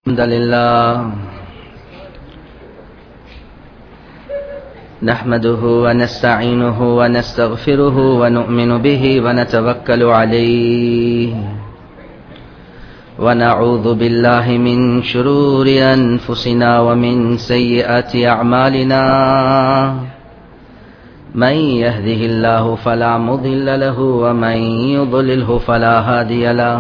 الحمد لله نحمده ونستعينه ونستغفره ونؤمن به ونتوكل عليه ونعوذ بالله من شرور أنفسنا ومن سيئات أعمالنا من يهده الله فلا مضل له ومن يضلله فلا هادي له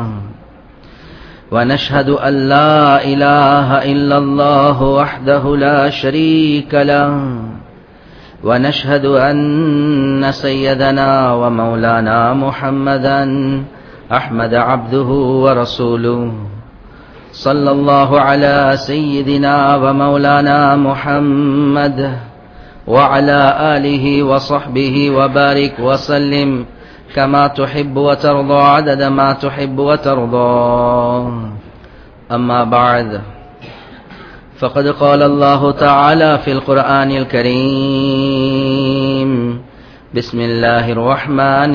ونشهد أن لا إله إلا الله وحده لا شريك له ونشهد أن سيدنا ومولانا محمدا أحمد عبده ورسوله صلى الله على سيدنا ومولانا محمد وعلى آله وصحبه وبارك وسلم كما تحب وترضى عدد ما تحب وترضى أما بعد فقد قال الله تعالى في القرآن الكريم بسم الله الرحمن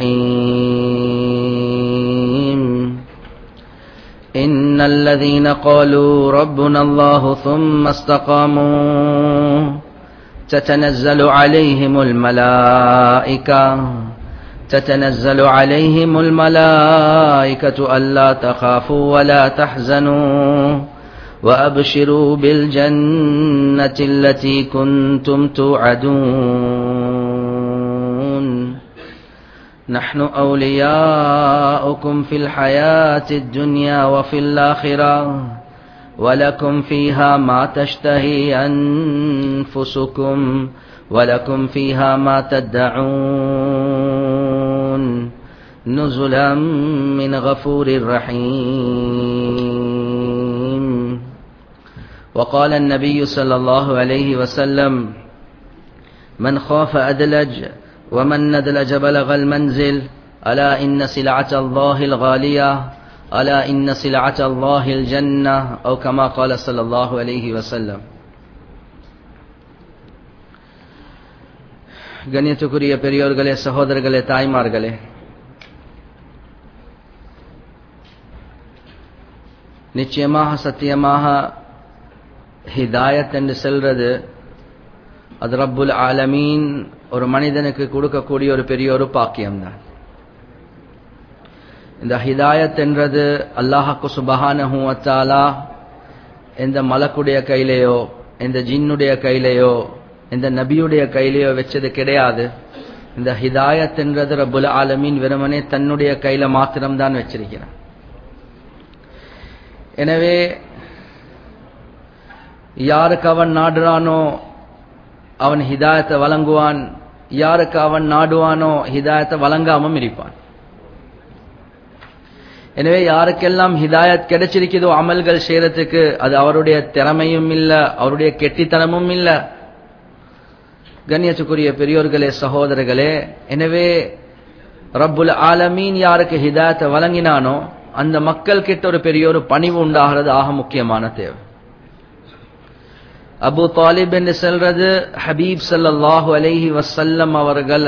الرحيم إن الذين قالوا ربنا الله ثم استقاموا تتنزل عليهم الملائكة تتنزل عليهم الملائكة ألا تخافوا ولا تحزنوا وأبشروا بالجنة التي كنتم توعدون نحن أولياؤكم في الحياة الدنيا وفي الآخرة ولكم فيها ما تشتهي أنفسكم ولكم فيها ما تدعون نزلا من غفور رحيم وقال النبي صلى الله عليه وسلم من خاف أدلج ومن ندلج بلغ المنزل ألا إن سلعة الله الغالية ألا إن سلعة الله الجنة أو كما قال صلى الله عليه وسلم கண்ணியத்துக்குரிய பெரியோர்களே சகோதரர்களே தாய்மார்களே நிச்சயமாக சத்தியமாக ஹிதாயத் என்று செல்றது அது ரப்புல் ஆலமீன் ஒரு மனிதனுக்கு கொடுக்கக்கூடிய ஒரு பெரிய ஒரு பாக்கியம்தான் இந்த ஹிதாயத் என்றது அல்லாஹாக்கு சுபஹானஹூ வத்தாலா எந்த மலக்குடைய கையிலேயோ எந்த ஜின்னுடைய கையிலேயோ இந்த நபியுடைய கையிலேயோ வச்சது கிடையாது இந்த ஹிதாயத் என்றது ரபுல் ஆலமீன் வெறுமனே தன்னுடைய கையில மாத்திரம்தான் வச்சிருக்கிறான் எனவே யாருக்கு அவன் நாடுறானோ அவன் ஹிதாயத்தை வழங்குவான் யாருக்கு அவன் நாடுவானோ ஹிதாயத்தை வழங்காமல் இருப்பான் எனவே யாருக்கெல்லாம் ஹிதாயத் கிடைச்சிருக்குதோ அமல்கள் செய்யறதுக்கு அது அவருடைய திறமையும் இல்ல அவருடைய கெட்டித்தனமும் இல்லை கண்ணியத்துக்குரிய பெரியோர்களே சகோதரர்களே எனவே ரப்புல் ஆலமீன் யாருக்கு ஹிதாயத்தை வழங்கினானோ அந்த மக்கள் கிட்ட ஒரு பெரிய ஒரு பணிவு உண்டாகிறது ஆக முக்கியமான தேவை அபு தாலிப் என்று சொல்றது ஹபீப் சல்லாஹூ அலைஹி வசல்லம் அவர்கள்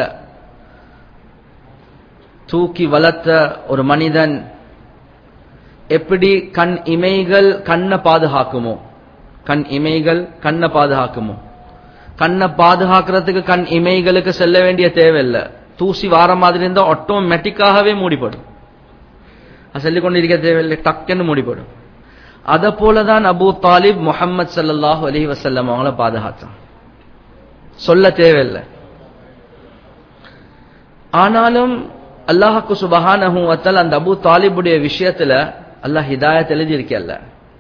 தூக்கி வளர்த்த ஒரு மனிதன் எப்படி கண் இமைகள் கண்ணை பாதுகாக்குமோ கண் இமைகள் கண்ணை பாதுகாக்குமோ கண்ணை பாதுகாக்கிறதுக்கு கண் இமைகளுக்கு செல்ல வேண்டிய தேவையில்லை தூசி வார மாதிரி இருந்தா ஆட்டோமேட்டிக்காகவே மூடிப்படும் அது சொல்லிக் கொண்டிருக்க தேவையில்லை டக்குன்னு மூடிப்படும் அதை போலதான் அபு தாலிப் முகமது சல்லாஹூ அலி வசல்லம் அவங்கள பாதுகாத்தான் சொல்ல தேவையில்லை ஆனாலும் அல்லாஹாக்கு சுபஹானஹூ வத்தல் அந்த அபு தாலிபுடைய விஷயத்துல அல்லாஹ் ஹிதாயத் எழுதியிருக்கல்ல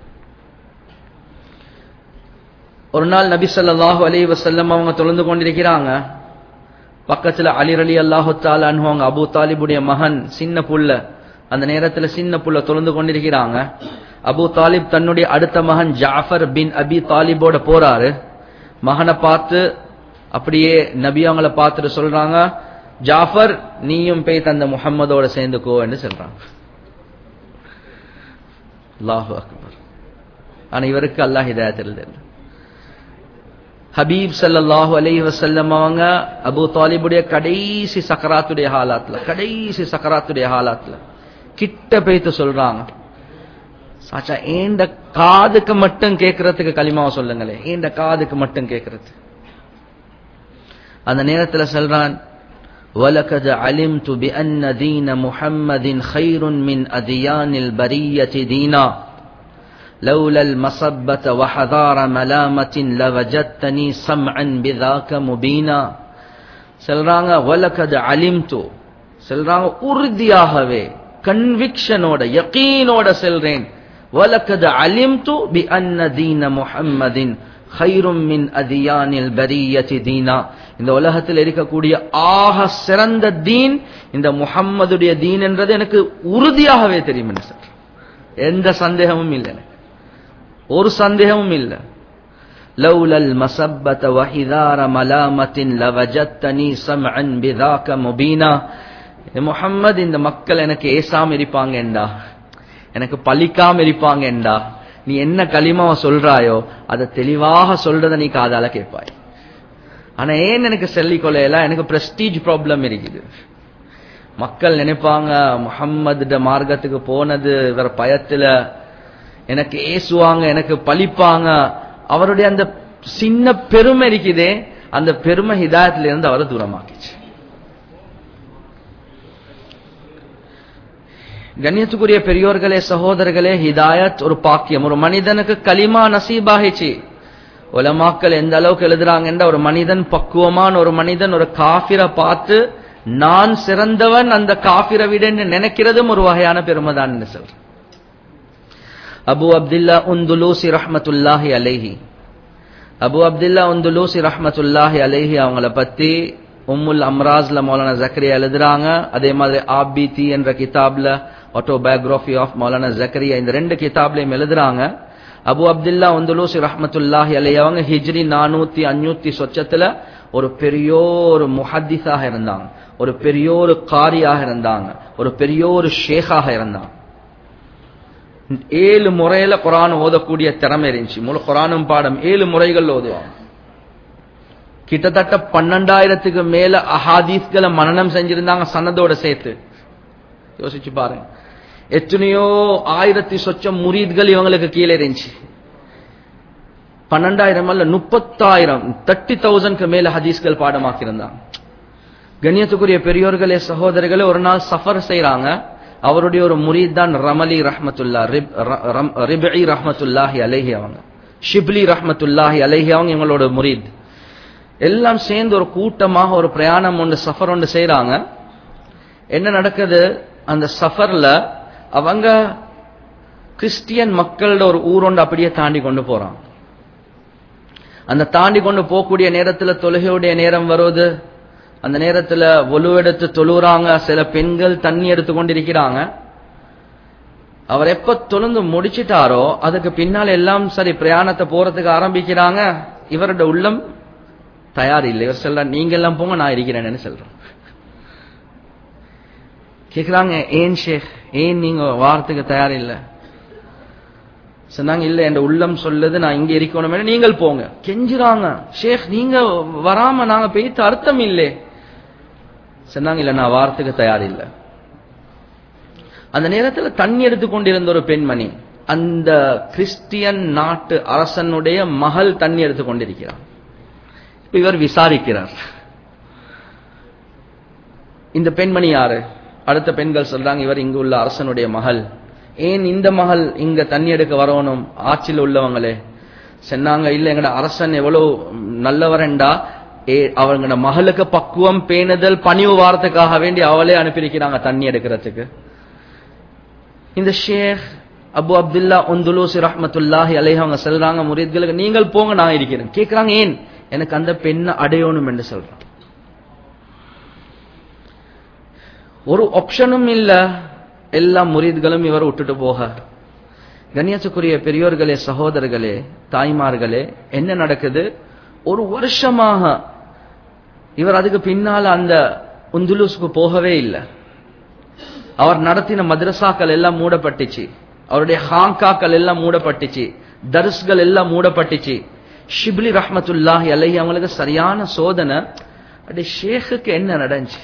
ஒரு நாள் நபி சொல்லாஹு அலி வசல்லம் அவங்க தொழுந்து கொண்டிருக்கிறாங்க பக்கத்துல அலிர் அலி அல்லாஹு தாலான்னு அவங்க அபு தாலிபுடைய மகன் சின்ன புள்ள அந்த நேரத்துல சின்ன புள்ள தொழுந்து கொண்டிருக்கிறாங்க அபு தாலிப் தன்னுடைய அடுத்த மகன் ஜாஃபர் பின் அபி தாலிபோட போறாரு மகனை பார்த்து அப்படியே நபி அவங்கள பார்த்துட்டு சொல்றாங்க ஜாஃபர் நீயும் போய் தந்த முகம்மதோட சேர்ந்துக்கோ என்று சொல்றாங்க அல்லாஹு அக்பர் ஆனா இவருக்கு அல்லாஹ் ஹிதாயத் இல்லை ஹபீப் சல்லாஹூ அலி வசல்லம் அவங்க அபு தாலிபுடைய கடைசி சக்கராத்துடைய ஹாலாத்துல கடைசி சக்கராத்துடைய ஹாலாத்துல கிட்ட போய்த்து சொல்றாங்க சாச்சா ஏண்ட காதுக்கு மட்டும் கேட்கறதுக்கு களிமாவை சொல்லுங்களே ஏண்ட காதுக்கு மட்டும் கேட்கறது அந்த நேரத்துல சொல்றான் وَلَقَدْ عَلِمْتُ بِأَنَّ دِينَ مُحَمَّدٍ خَيْرٌ مِنْ أَدْيَانِ الْبَرِيَّةِ دِينًا لولا المصبة وحذار ملامة لوجدتني سمعا بذاك مبينا சொல்றாங்க வலக்கது அலிம்து சொல்றாங்க உறுதியாகவே கன்விக்ஷனோட யகீனோட செல்றேன் வலக்கது அலிம்து பி அன்ன தீன முஹம்மதின் ஹைரும் மின் அதியானில் பரியதி தீனா இந்த உலகத்தில் இருக்கக்கூடிய ஆக சிறந்த தீன் இந்த முஹம்மதுடைய தீன் என்றது எனக்கு உறுதியாகவே தெரியும் என்ன சார் எந்த சந்தேகமும் இல்லை எனக்கு ஒரு சந்தேகமும் இல்லை لولا المسبة وحذار ملامة لوجدتني سمعا بذاك مبينا முஹம்மது இந்த மக்கள் எனக்கு ஏசாம இருப்பாங்கண்டா எனக்கு பழிக்காம இருப்பாங்கண்டா நீ என்ன களிமாவை சொல்றாயோ அதை தெளிவாக சொல்றத நீ காதால கேட்பாய் ஆனா ஏன் எனக்கு சொல்லிக்கொள்ளையல எனக்கு பிரஸ்டீஜ் ப்ராப்ளம் இருக்குது மக்கள் நினைப்பாங்க முகம்மது மார்க்கத்துக்கு போனது வேற பயத்துல எனக்கு ஏசுவாங்க எனக்கு பழிப்பாங்க அவருடைய அந்த சின்ன பெருமை இருக்குதே அந்த பெருமை ஹிதாயத்துல இருந்து அவரை தூரமாக்கிச்சு கண்ணியத்துக்குரிய பெரியோர்களே சகோதரர்களே ஹிதாயத் ஒரு பாக்கியம் ஒரு மனிதனுக்கு களிமா நசீபாகிச்சு உலமாக்கள் எந்த அளவுக்கு எழுதுறாங்கன்ற ஒரு மனிதன் பக்குவமான ஒரு மனிதன் ஒரு காபிரை பார்த்து நான் சிறந்தவன் அந்த காபிரை விட நினைக்கிறதும் ஒரு வகையான பெருமை தான் சொல்றேன் அபு அப்துல்லா உந்துலூசி ரஹ்மத்துல்லாஹி அலைஹி அபு அப்துல்லா உந்துலூசி ரஹ்மத்துல்லாஹி அலைஹி அவங்கள பத்தி உம்முல் அம்ராஸ்ல மௌலானா ஜக்கரியா எழுதுறாங்க அதே மாதிரி ஆபிதி என்ற கிதாப்ல ஆட்டோபயோகிராபி ஆஃப் மௌலானா ஜக்கரியா இந்த ரெண்டு கிதாப்லயும் எழுதுறாங்க அபு அப்துல்லா உந்துலூசி ரஹ்மத்துல்லாஹி அலைஹி அவங்க ஹிஜ்ரி நானூத்தி அஞ்சூத்தி சொச்சத்துல ஒரு பெரியோரு முஹத்திஸாக இருந்தாங்க ஒரு பெரியோரு காரியாக இருந்தாங்க ஒரு பெரியோரு ஷேகாக இருந்தாங்க ஏழு முறையில குரான் ஓதக்கூடிய திறமை இருந்துச்சு முழு குரானும் பாடம் ஏழு முறைகள் ஓதுவாங்க கிட்டத்தட்ட பன்னெண்டாயிரத்துக்கு மேல அஹாதீஸ்களை மனநம் செஞ்சிருந்தாங்க சனதோட சேர்த்து யோசிச்சு பாருங்க எத்தனையோ ஆயிரத்தி சொச்சம் முரீத்கள் இவங்களுக்கு கீழே இருந்துச்சு பன்னெண்டாயிரம் அல்ல முப்பத்தாயிரம் தேர்ட்டி தௌசண்ட்க்கு மேல ஹதீஸ்கள் பாடமாக்கியிருந்தாங்க கண்ணியத்துக்குரிய பெரியோர்களே சகோதரர்களே ஒரு நாள் சஃபர் செய்யறாங்க அவருடைய ஒரு முரீத் தான் ரமலி ரஹமத்துல்லா ரிபி ரஹமத்துல்லாஹி அலேஹி அவங்க ஷிப்லி ரஹமத்துல்லாஹி அலேஹி அவங்க இவங்களோட முரீத் எல்லாம் சேர்ந்து ஒரு கூட்டமாக ஒரு பிரயாணம் ஒன்று சஃபர் ஒன்று செய்யறாங்க என்ன நடக்குது அந்த சஃபர்ல அவங்க கிறிஸ்டியன் மக்களோட ஒரு ஊரோண்டு அப்படியே தாண்டி கொண்டு போறாங்க அந்த தாண்டி கொண்டு போகக்கூடிய நேரத்துல தொழுகையுடைய நேரம் வருவது அந்த நேரத்துல ஒலுவெடுத்து தொழுறாங்க சில பெண்கள் தண்ணி எடுத்து கொண்டிருக்கிறாங்க அவர் எப்ப தொழுந்து முடிச்சிட்டாரோ அதுக்கு பின்னால் எல்லாம் சரி பிரயாணத்தை போறதுக்கு ஆரம்பிக்கிறாங்க இவரோட உள்ளம் தயார் இல்லை இவர் சொல்ற நீங்க எல்லாம் போங்க நான் இருக்கிறேன்னு சொல்றேன் கேக்குறாங்க ஏன் ஷேக் ஏன் நீங்க வாரத்துக்கு தயார் இல்லை சொன்னாங்க இல்ல என் உள்ளம் சொல்லுது நான் இங்க இருக்கணும் நீங்கள் போங்க கெஞ்சுறாங்க ஷேக் நீங்க வராம நாங்க பெய்த்து அர்த்தம் இல்லை சொன்னாங்க இல்ல நான் வாரத்துக்கு தயார் இல்லை அந்த நேரத்தில் தண்ணி எடுத்து கொண்டிருந்த ஒரு பெண்மணி அந்த கிறிஸ்டியன் நாட்டு அரசனுடைய மகள் தண்ணி எடுத்து கொண்டிருக்கிறார் இவர் விசாரிக்கிறார் இந்த பெண்மணி யாரு அடுத்த பெண்கள் சொல்றாங்க இவர் இங்கு உள்ள அரசனுடைய மகள் ஏன் இந்த மகள் இங்க தண்ணி எடுக்க வரணும் ஆட்சியில் உள்ளவங்களே சொன்னாங்க இல்ல எங்கட அரசன் எவ்வளவு நல்லவரண்டா ஏ அவங்களோட மகளுக்கு பக்குவம் பேணுதல் பணிவு வாரத்துக்காக வேண்டி அவளே அனுப்பியிருக்கிறாங்க தண்ணி எடுக்கிறதுக்கு இந்த ஷேக் அபு அப்துல்லா உந்துலூசி ரஹமத்துல்லாஹி அலைஹி அவங்க சொல்றாங்க முரீத்களுக்கு நீங்கள் போங்க நான் இருக்கிறேன் கேட்கிறாங்க ஏன் எனக்கு அந்த பெண்ணை அடையணும் என்று சொல்றான் ஒரு ஆப்ஷனும் இல்ல எல்லா முரீத்களும் இவர் விட்டுட்டு போக கண்ணியத்துக்குரிய பெரியோர்களே சகோதரர்களே தாய்மார்களே என்ன நடக்குது ஒரு வருஷமாக இவர் அதுக்கு பின்னால அந்த உந்துலூஸுக்கு போகவே இல்லை அவர் நடத்தின மദ്രസാக்கள் எல்லாம் மூடப்பட்டுச்சு அவருடைய ஹாங்காக்கள் எல்லாம் மூடப்பட்டுச்சு தர்ஸ்கள் எல்லாம் மூடப்பட்டுச்சு ஷிப்லி ரஹமத்துல்லாஹி அலைஹி அவங்களுக்கு சரியான சோதனை அப்படி ஷேக்குக்கு என்ன நடந்துச்சு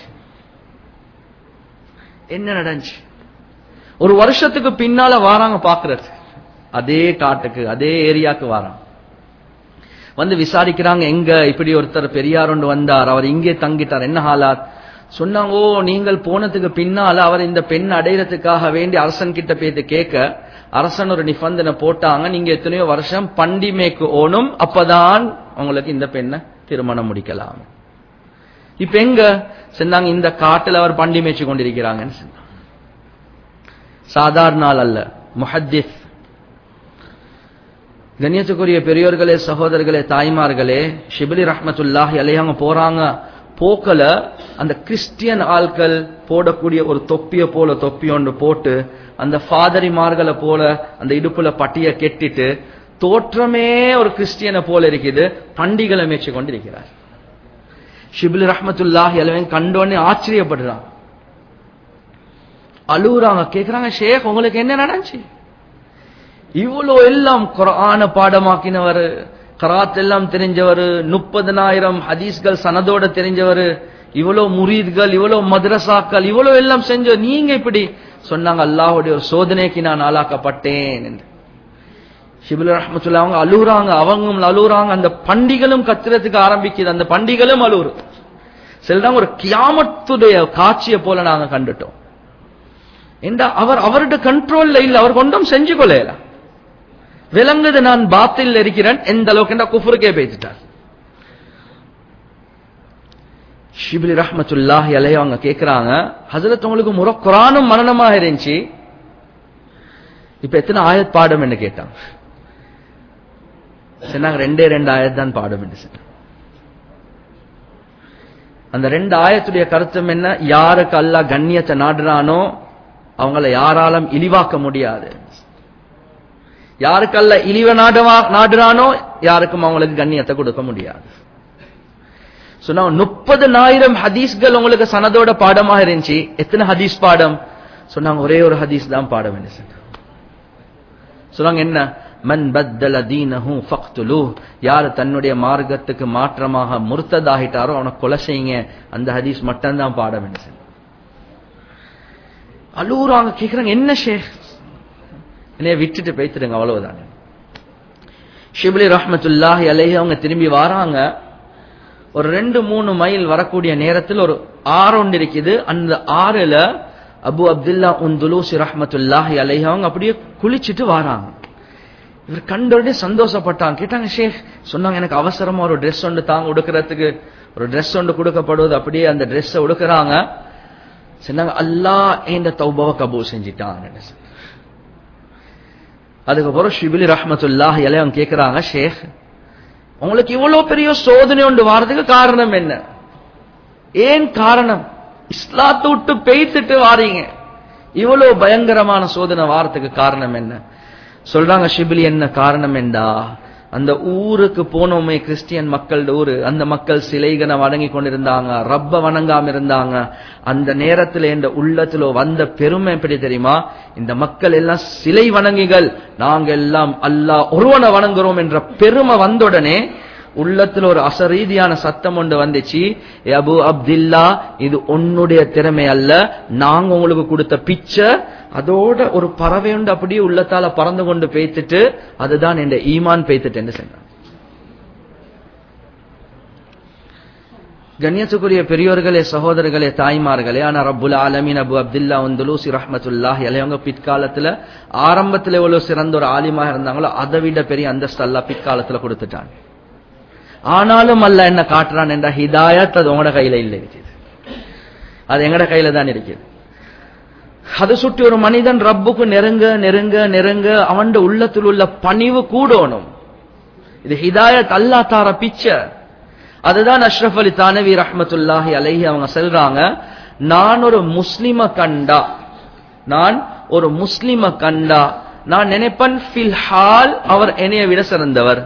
என்ன நடந்துச்சு ஒரு வருஷத்துக்கு பின்னால வாராங்க பாக்குறது அதே காட்டுக்கு அதே ஏரியாக்கு வரான் வந்து விசாரிக்கிறாங்க எங்க இப்படி ஒருத்தர் பெரியார் ஒன்று வந்தார் அவர் இங்கே தங்கிட்டார் என்ன ஹாலாத் சொன்னாங்க ஓ நீங்கள் போனதுக்கு பின்னால அவர் இந்த பெண் அடையறதுக்காக வேண்டி அரசன் கிட்ட போயிட்டு கேட்க அரசன் ஒரு நிபந்தனை போட்டாங்க நீங்க எத்தனையோ வருஷம் பண்டிமேக்கு ஓணும் அப்பதான் உங்களுக்கு இந்த பெண்ணை திருமணம் முடிக்கலாம் இப்ப எங்க சொன்னாங்க இந்த காட்டுல அவர் பண்டி மேய்ச்சி கொண்டிருக்கிறாங்கன்னு சொன்னாங்க சாதாரண ஆள் அல்ல முஹத்திஸ் கண்ணியத்துக்குரிய பெரியோர்களே சகோதரர்களே தாய்மார்களே ஷிபிலி ரஹ்மத்துல்லாஹி அலைஹி அவங்க போறாங்க போக்கல அந்த கிறிஸ்டியன் ஆட்கள் போடக்கூடிய ஒரு தொப்பிய போல தொப்பி ஒன்று போட்டு அந்த ஃபாதரிமார்களை போல அந்த இடுப்புல பட்டிய கெட்டிட்டு தோற்றமே ஒரு கிறிஸ்டியனை போல இருக்குது பண்டிகளை மேய்ச்சி கொண்டிருக்கிறார் ஷிபில் ரஹ்மத்துல்லாஹி அலைவன் கண்டோடனே ஆச்சரியப்படுறான் அழுகுறாங்க கேக்குறாங்க ஷேக் உங்களுக்கு என்ன நடந்துச்சு இவ்வளோ எல்லாம் குரான பாடமாக்கினவர் கராத் எல்லாம் தெரிஞ்சவர் முப்பதனாயிரம் ஹதீஸ்கள் சனதோட தெரிஞ்சவர் இவ்வளோ முரீத்கள் இவ்வளோ மദ്രസാக்கள் இவ்வளோ எல்லாம் செஞ்ச நீங்க இப்படி சொன்னாங்க அல்லாஹ்வுடைய ஒரு சோதனைக்கு நான் ஆளாக்கப்பட்டேன் என்று ஷிபுல் ரஹமத்துல்லா அவங்க அழுகுறாங்க அவங்க அழுகுறாங்க அந்த பண்டிகளும் கத்துறதுக்கு ஆரம்பிக்குது அந்த பண்டிகளும் அழுகுறு சிலதான் ஒரு கியாமத்துடைய காட்சியை போல நாங்க கண்டுட்டோம் என்றா அவர் அவருடைய கண்ட்ரோல்ல இல்ல அவர் கொண்டும் செஞ்சு கொள்ளையல விளங்குது நான் பாத்தில் இருக்கிறேன் எந்த அளவுக்கு என்றா குஃபுருக்கே பேசிட்டார் ஷிபிலி ரஹமத்துல்லாஹி அலைய அவங்க கேக்குறாங்க ஹசரத் உங்களுக்கு முறை குரானும் மரணமாக இருந்துச்சு இப்ப எத்தனை ஆயத் பாடம் என்று கேட்டாங்க சொன்னாங்க ரெண்டே ரெண்டு ஆயத் தான் பாடம் என்று சொன்னாங்க அந்த ரெண்டு ஆயத்துடைய கருத்தம் என்ன யாருக்கு அல்லா கண்ணியத்தை நாடுறானோ அவங்கள யாராலும் இழிவாக்க முடியாது யாருக்கு அல்ல இழிவ நாடுவா நாடுறானோ யாருக்கும் அவங்களுக்கு கண்ணியத்தை கொடுக்க முடியாது சொன்னா முப்பதுனாயிரம் ஹதீஸ்கள் உங்களுக்கு சனதோட பாடமாக இருந்துச்சு எத்தனை ஹதீஸ் பாடம் சொன்னாங்க ஒரே ஒரு ஹதீஸ் தான் பாடம் என்று சொன்னாங்க சொன்னாங்க என்ன மன் பத்தல தீனஹு ஃபக்துலு யார் தன்னுடைய மார்க்கத்துக்கு மாற்றமாக முர்த்ததாகிட்டாரோ அவனை கொலை செய்யுங்க அந்த ஹதீஸ் மட்டும்தான் பாடம் என்று சொன்னாங்க அழுகுறாங்க கேக்குறாங்க என்ன ஷேக் என்னைய விட்டுட்டு பேத்துடுங்க அவ்வளவுதான் ஷிப்லி ரஹமத்துல்லாஹி அலைஹி அவங்க திரும்பி வராங்க ஒரு ரெண்டு மூணு மைல் வரக்கூடிய நேரத்தில் ஒரு ஆறு ஒன்று இருக்குது அந்த ஆறுல அபு அப்துல்லா உந்துலூசி ரஹமத்துல்லாஹி அலைஹி அவங்க அப்படியே குளிச்சுட்டு வராங்க இவர் கண்டோடனே சந்தோஷப்பட்டாங்க கேட்டாங்க ஷேக் சொன்னாங்க எனக்கு அவசரமா ஒரு ட்ரெஸ் ஒன்று தாங்க உடுக்கிறதுக்கு ஒரு ட்ரெஸ் ஒன்று கொடுக்கப்படுவது அப்படியே அந்த ட்ரெஸ்ஸை உடுக்கிறாங்க சொன்னாங்க அல்லாஹ் இந்த தௌபாவை கபூல் செஞ்சிட்டான் அதுக்கப்புறம் ஷிபிலி ரஹமத்துல்லாஹ் அவங்க கேட்கிறாங்க ஷேக் உங்களுக்கு இவ்வளவு பெரிய சோதனை ஒன்று வாரதுக்கு காரணம் என்ன ஏன் காரணம் இஸ்லாத்தை விட்டு பெய்த்துட்டு வாரீங்க இவ்வளவு பயங்கரமான சோதனை வாரத்துக்கு காரணம் என்ன சொல்றாங்க ஷிபிலி என்ன காரணம் என்றா அந்த ஊருக்கு போனோமே கிறிஸ்டியன் மக்கள் ஊரு அந்த மக்கள் சிலைகனை வணங்கி கொண்டிருந்தாங்க ரப்ப வணங்காம இருந்தாங்க அந்த நேரத்துல என்ற உள்ளத்துல வந்த பெருமை எப்படி தெரியுமா இந்த மக்கள் எல்லாம் சிலை வணங்கிகள் நாங்க எல்லாம் அல்லாஹ் ஒருவனை வணங்குறோம் என்ற பெருமை வந்தவுடனே உள்ளத்துல ஒரு அசரீதியான சத்தம் ஒன்று வந்துச்சு அபு அப்துல்லா இது உன்னுடைய திறமை அல்ல நாங்க உங்களுக்கு கொடுத்த பிச்சை அதோட ஒரு பறவை உண்டு அப்படியே உள்ளத்தால பறந்து கொண்டு பேத்துட்டு அதுதான் என் ஈமான் பேத்துட்டு சொன்னான் கண்ணியத்துக்குரிய பெரியோர்களே சகோதரர்களே தாய்மார்களே ஆனா ரப்புல் ஆலமீன் அபு அப்துல்லா உந்துலூசி ரஹமத்துல்லாஹி அலையவங்க பிற்காலத்துல ஆரம்பத்துல எவ்வளவு சிறந்த ஒரு ஆலிமாக இருந்தாங்களோ அதை விட பெரிய அந்தஸ்து அல்லா பிற்காலத்துல கொடுத்துட்டாங்க ஆனாலும் அல்ல என்ன காட்டுறான் என்ற ஹிதாயத் அது உங்களோட கையில இல்லை இருக்குது அது எங்கட கையில தான் இருக்குது அதை சுற்றி ஒரு மனிதன் ரப்புக்கு நெருங்க நெருங்க நெருங்க அவன் உள்ளத்தில் உள்ள பணிவு கூடணும் இது ஹிதாயத் அல்லா தார பிச்சை அதுதான் அஷ்ரஃப் அலி தானவி ரஹமத்துல்லாஹி அலைஹி அவங்க சொல்றாங்க நான் ஒரு முஸ்லிம கண்டா நான் ஒரு முஸ்லிம கண்டா நான் நினைப்பன் ஃபில்ஹால் அவர் என்னைய விட சிறந்தவர்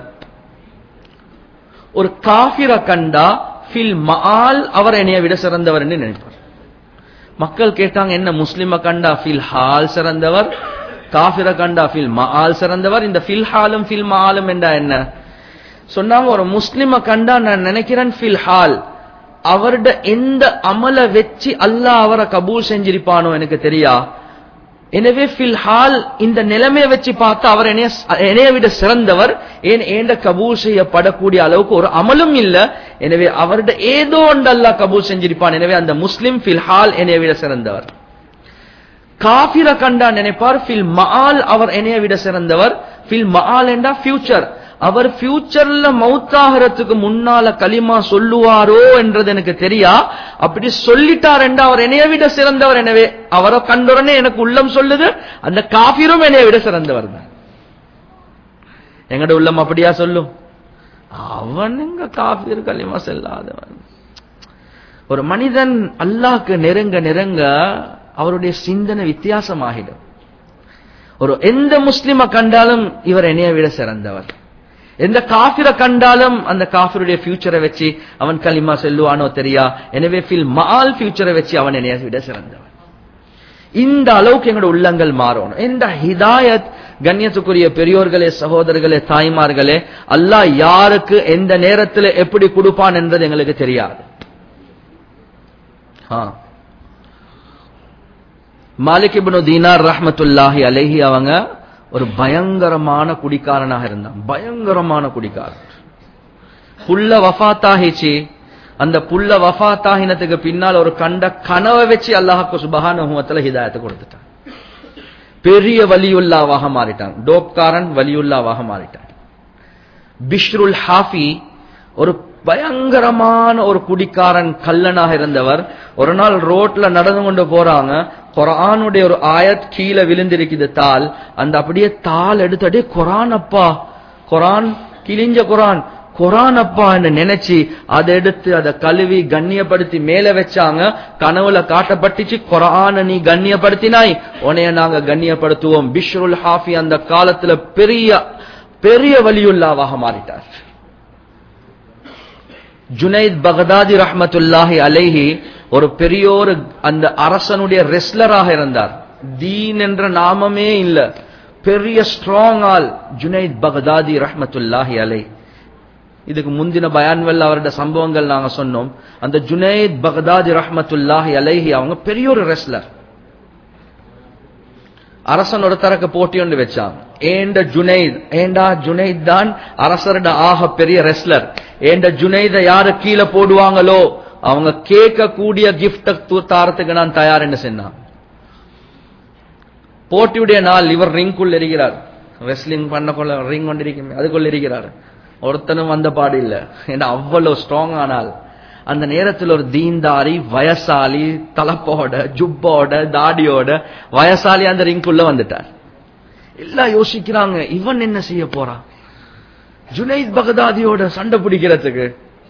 ஒரு காஃபிர கண்டா ஃபில் மஆல் அவர் என்னைய விட சிறந்தவர் என்று நினைப்பார் மக்கள் கேட்டாங்க என்ன முஸ்லிம கண்டா ஃபில் ஹால் சிறந்தவர் காஃபிர கண்டா ஃபில் மஆல் சிறந்தவர் இந்த ஃபில் ஹாலும் ஃபில் மஆலும் என்றா என்ன சொன்னாங்க ஒரு முஸ்லிம கண்டா நான் நினைக்கிறேன் ஃபில் ஹால் அவருடைய எந்த அமல வச்சு அல்லாஹ் அவரை கபூல் செஞ்சிருப்பானோ எனக்கு தெரியா எனவே ஃபில்ஹால் இந்த நிலைமையை வச்சு பார்த்து அவர் என்னைய என்னைய விட சிறந்தவர் ஏன் ஏண்ட கபூல் செய்யப்படக்கூடிய அளவுக்கு ஒரு அமலும் இல்ல எனவே அவர்கிட்ட ஏதோ ஒன்று அல்லாஹ் கபூல் செஞ்சிருப்பான் எனவே அந்த முஸ்லிம் ஃபில்ஹால் என்னைய விட சிறந்தவர் காபிர கண்டா நினைப்பார் ஃபில் மஆல் அவர் என்னைய விட சிறந்தவர் ஃபில் மஆல் என்றா ஃபியூச்சர் அவர் ஃபியூச்சர்ல மௌத்தாகிறதுக்கு முன்னால களிமா சொல்லுவாரோ என்றது எனக்கு தெரியா அப்படி சொல்லிட்டார் என்றா அவர் என்னைய விட சிறந்தவர் எனவே அவரை கண்டுடனே எனக்கு உள்ளம் சொல்லுது அந்த காபிரும் என்னைய விட சிறந்தவர் தான் எங்கட உள்ளம் அப்படியா சொல்லும் அவன் எங்க காபிர் களிமா செல்லாதவன் ஒரு மனிதன் அல்லாஹ்க்கு நெருங்க நெருங்க அவருடைய சிந்தனை வித்தியாசமாகிடும் ஒரு எந்த முஸ்லிம கண்டாலும் இவர் என்னைய விட சிறந்தவர் எந்த காபிரை கண்டாலும் அந்த காபிருடைய ஃபியூச்சரை வச்சு அவன் களிமா செல்லுவானோ தெரியா எனவே ஃபில் மால் ஃபியூச்சரை வச்சு அவன் என்னைய விட சிறந்தவன் இந்த அளவுக்கு எங்களோட உள்ளங்கள் மாறணும் இந்த ஹிதாயத் கண்ணியத்துக்குரிய பெரியோர்களே சகோதரர்களே தாய்மார்களே அல்லாஹ் யாருக்கு எந்த நேரத்தில் எப்படி கொடுப்பான் என்றது எங்களுக்கு தெரியாது ஆ மாலிக் இப்னு தீனார் ரஹ்மத்துல்லாஹி அலைஹி அவங்க ஒரு பயங்கரமான குடிக்காரனாக இருந்தான் பயங்கரமான குடிக்காரன் புள்ள வஃபாத்தாகிச்சு அந்த புள்ள வஃபாத்தாகினத்துக்கு பின்னால் ஒரு கண்ட கனவை வச்சு அல்லாஹ்க்கு சுபஹானஹு வ தஆலா ஹிதாயத்தை கொடுத்துட்டான் பெரிய வலியுல்லாவாக மாறிட்டான் டோப்காரன் வலியுல்லாவாக மாறிட்டான் பிஷ்ருல் ஹாஃபி ஒரு பயங்கரமான ஒரு குடிக்காரன் கல்லனாக இருந்தவர் ஒரு நாள் ரோட்ல நடந்து கொண்டு போறாங்க குரானுடைய ஒரு ஆயத் கீழே விழுந்திருக்குது தாள் அந்த அப்படியே தாள் எடுத்து அப்படியே குரான் அப்பா குரான் கிழிஞ்ச குரான் குரான் அப்பா நினைச்சு அதை எடுத்து அதை கழுவி கண்ணியப்படுத்தி மேல வச்சாங்க கனவுல காட்டப்பட்டுச்சு குரான நீ கண்ணியப்படுத்தினாய் உனைய நாங்க கண்ணியப்படுத்துவோம் பிஷ்ருல் ஹாஃபி அந்த காலத்துல பெரிய பெரிய வலியுல்லாவாக மாறிட்டார் ஜுனைத் பகதாதி ரஹ்மத்துல்லாஹி அலைஹி ஒரு பெரியோர் அந்த அரசனுடைய ரெஸ்லராக இருந்தார் தீன் என்ற நாமமே இல்ல பெரிய ஸ்ட்ராங் ஆல் ஜுனைத் பகதாதி ரஹ்மத்துல்லாஹி அலை இதுக்கு முந்தின பயான்வெல் அவருடைய சம்பவங்கள் நாங்க சொன்னோம் அந்த ஜுனைத் பகதாதி ரஹ்மத்துல்லாஹி அலைஹி அவங்க பெரிய ஒரு ரெஸ்லர் அரசன் ஒரு தரக்கு போட்டி ஒன்று வச்சான் ஏண்ட ஜுனைத் ஏண்டா ஜுனைத் தான் அரசரோட ஆக பெரிய ரெஸ்லர் ஏண்ட ஜுனைத யாரு கீழே போடுவாங்களோ அவங்க கேட்கக்கூடிய கிஃப்ட தாரத்துக்கு நான் தயார் என்று சொன்னான் போட்டியுடைய நாள் இவர் ரிங்குள் இருக்கிறார் ரெஸ்லிங் பண்ண கொள்ள ரிங் கொண்டு இருக்குமே அதுக்குள்ள இருக்கிறார் ஒருத்தனும் வந்த பாடு இல்ல ஏன்னா அவ்வளவு ஸ்ட்ராங் ஆனால் அந்த நேரத்தில் ஒரு தீன்தாரி வயசாலி தலப்போட ஜுப்போட தாடியோட வயசாலி அந்த ரிங்குள்ள வந்துட்டார் எல்லாம் யோசிக்கிறாங்க இவன் என்ன செய்ய போறான் ஜுனைத் பகதாதியோட சண்டை பிடிக்கிறதுக்கு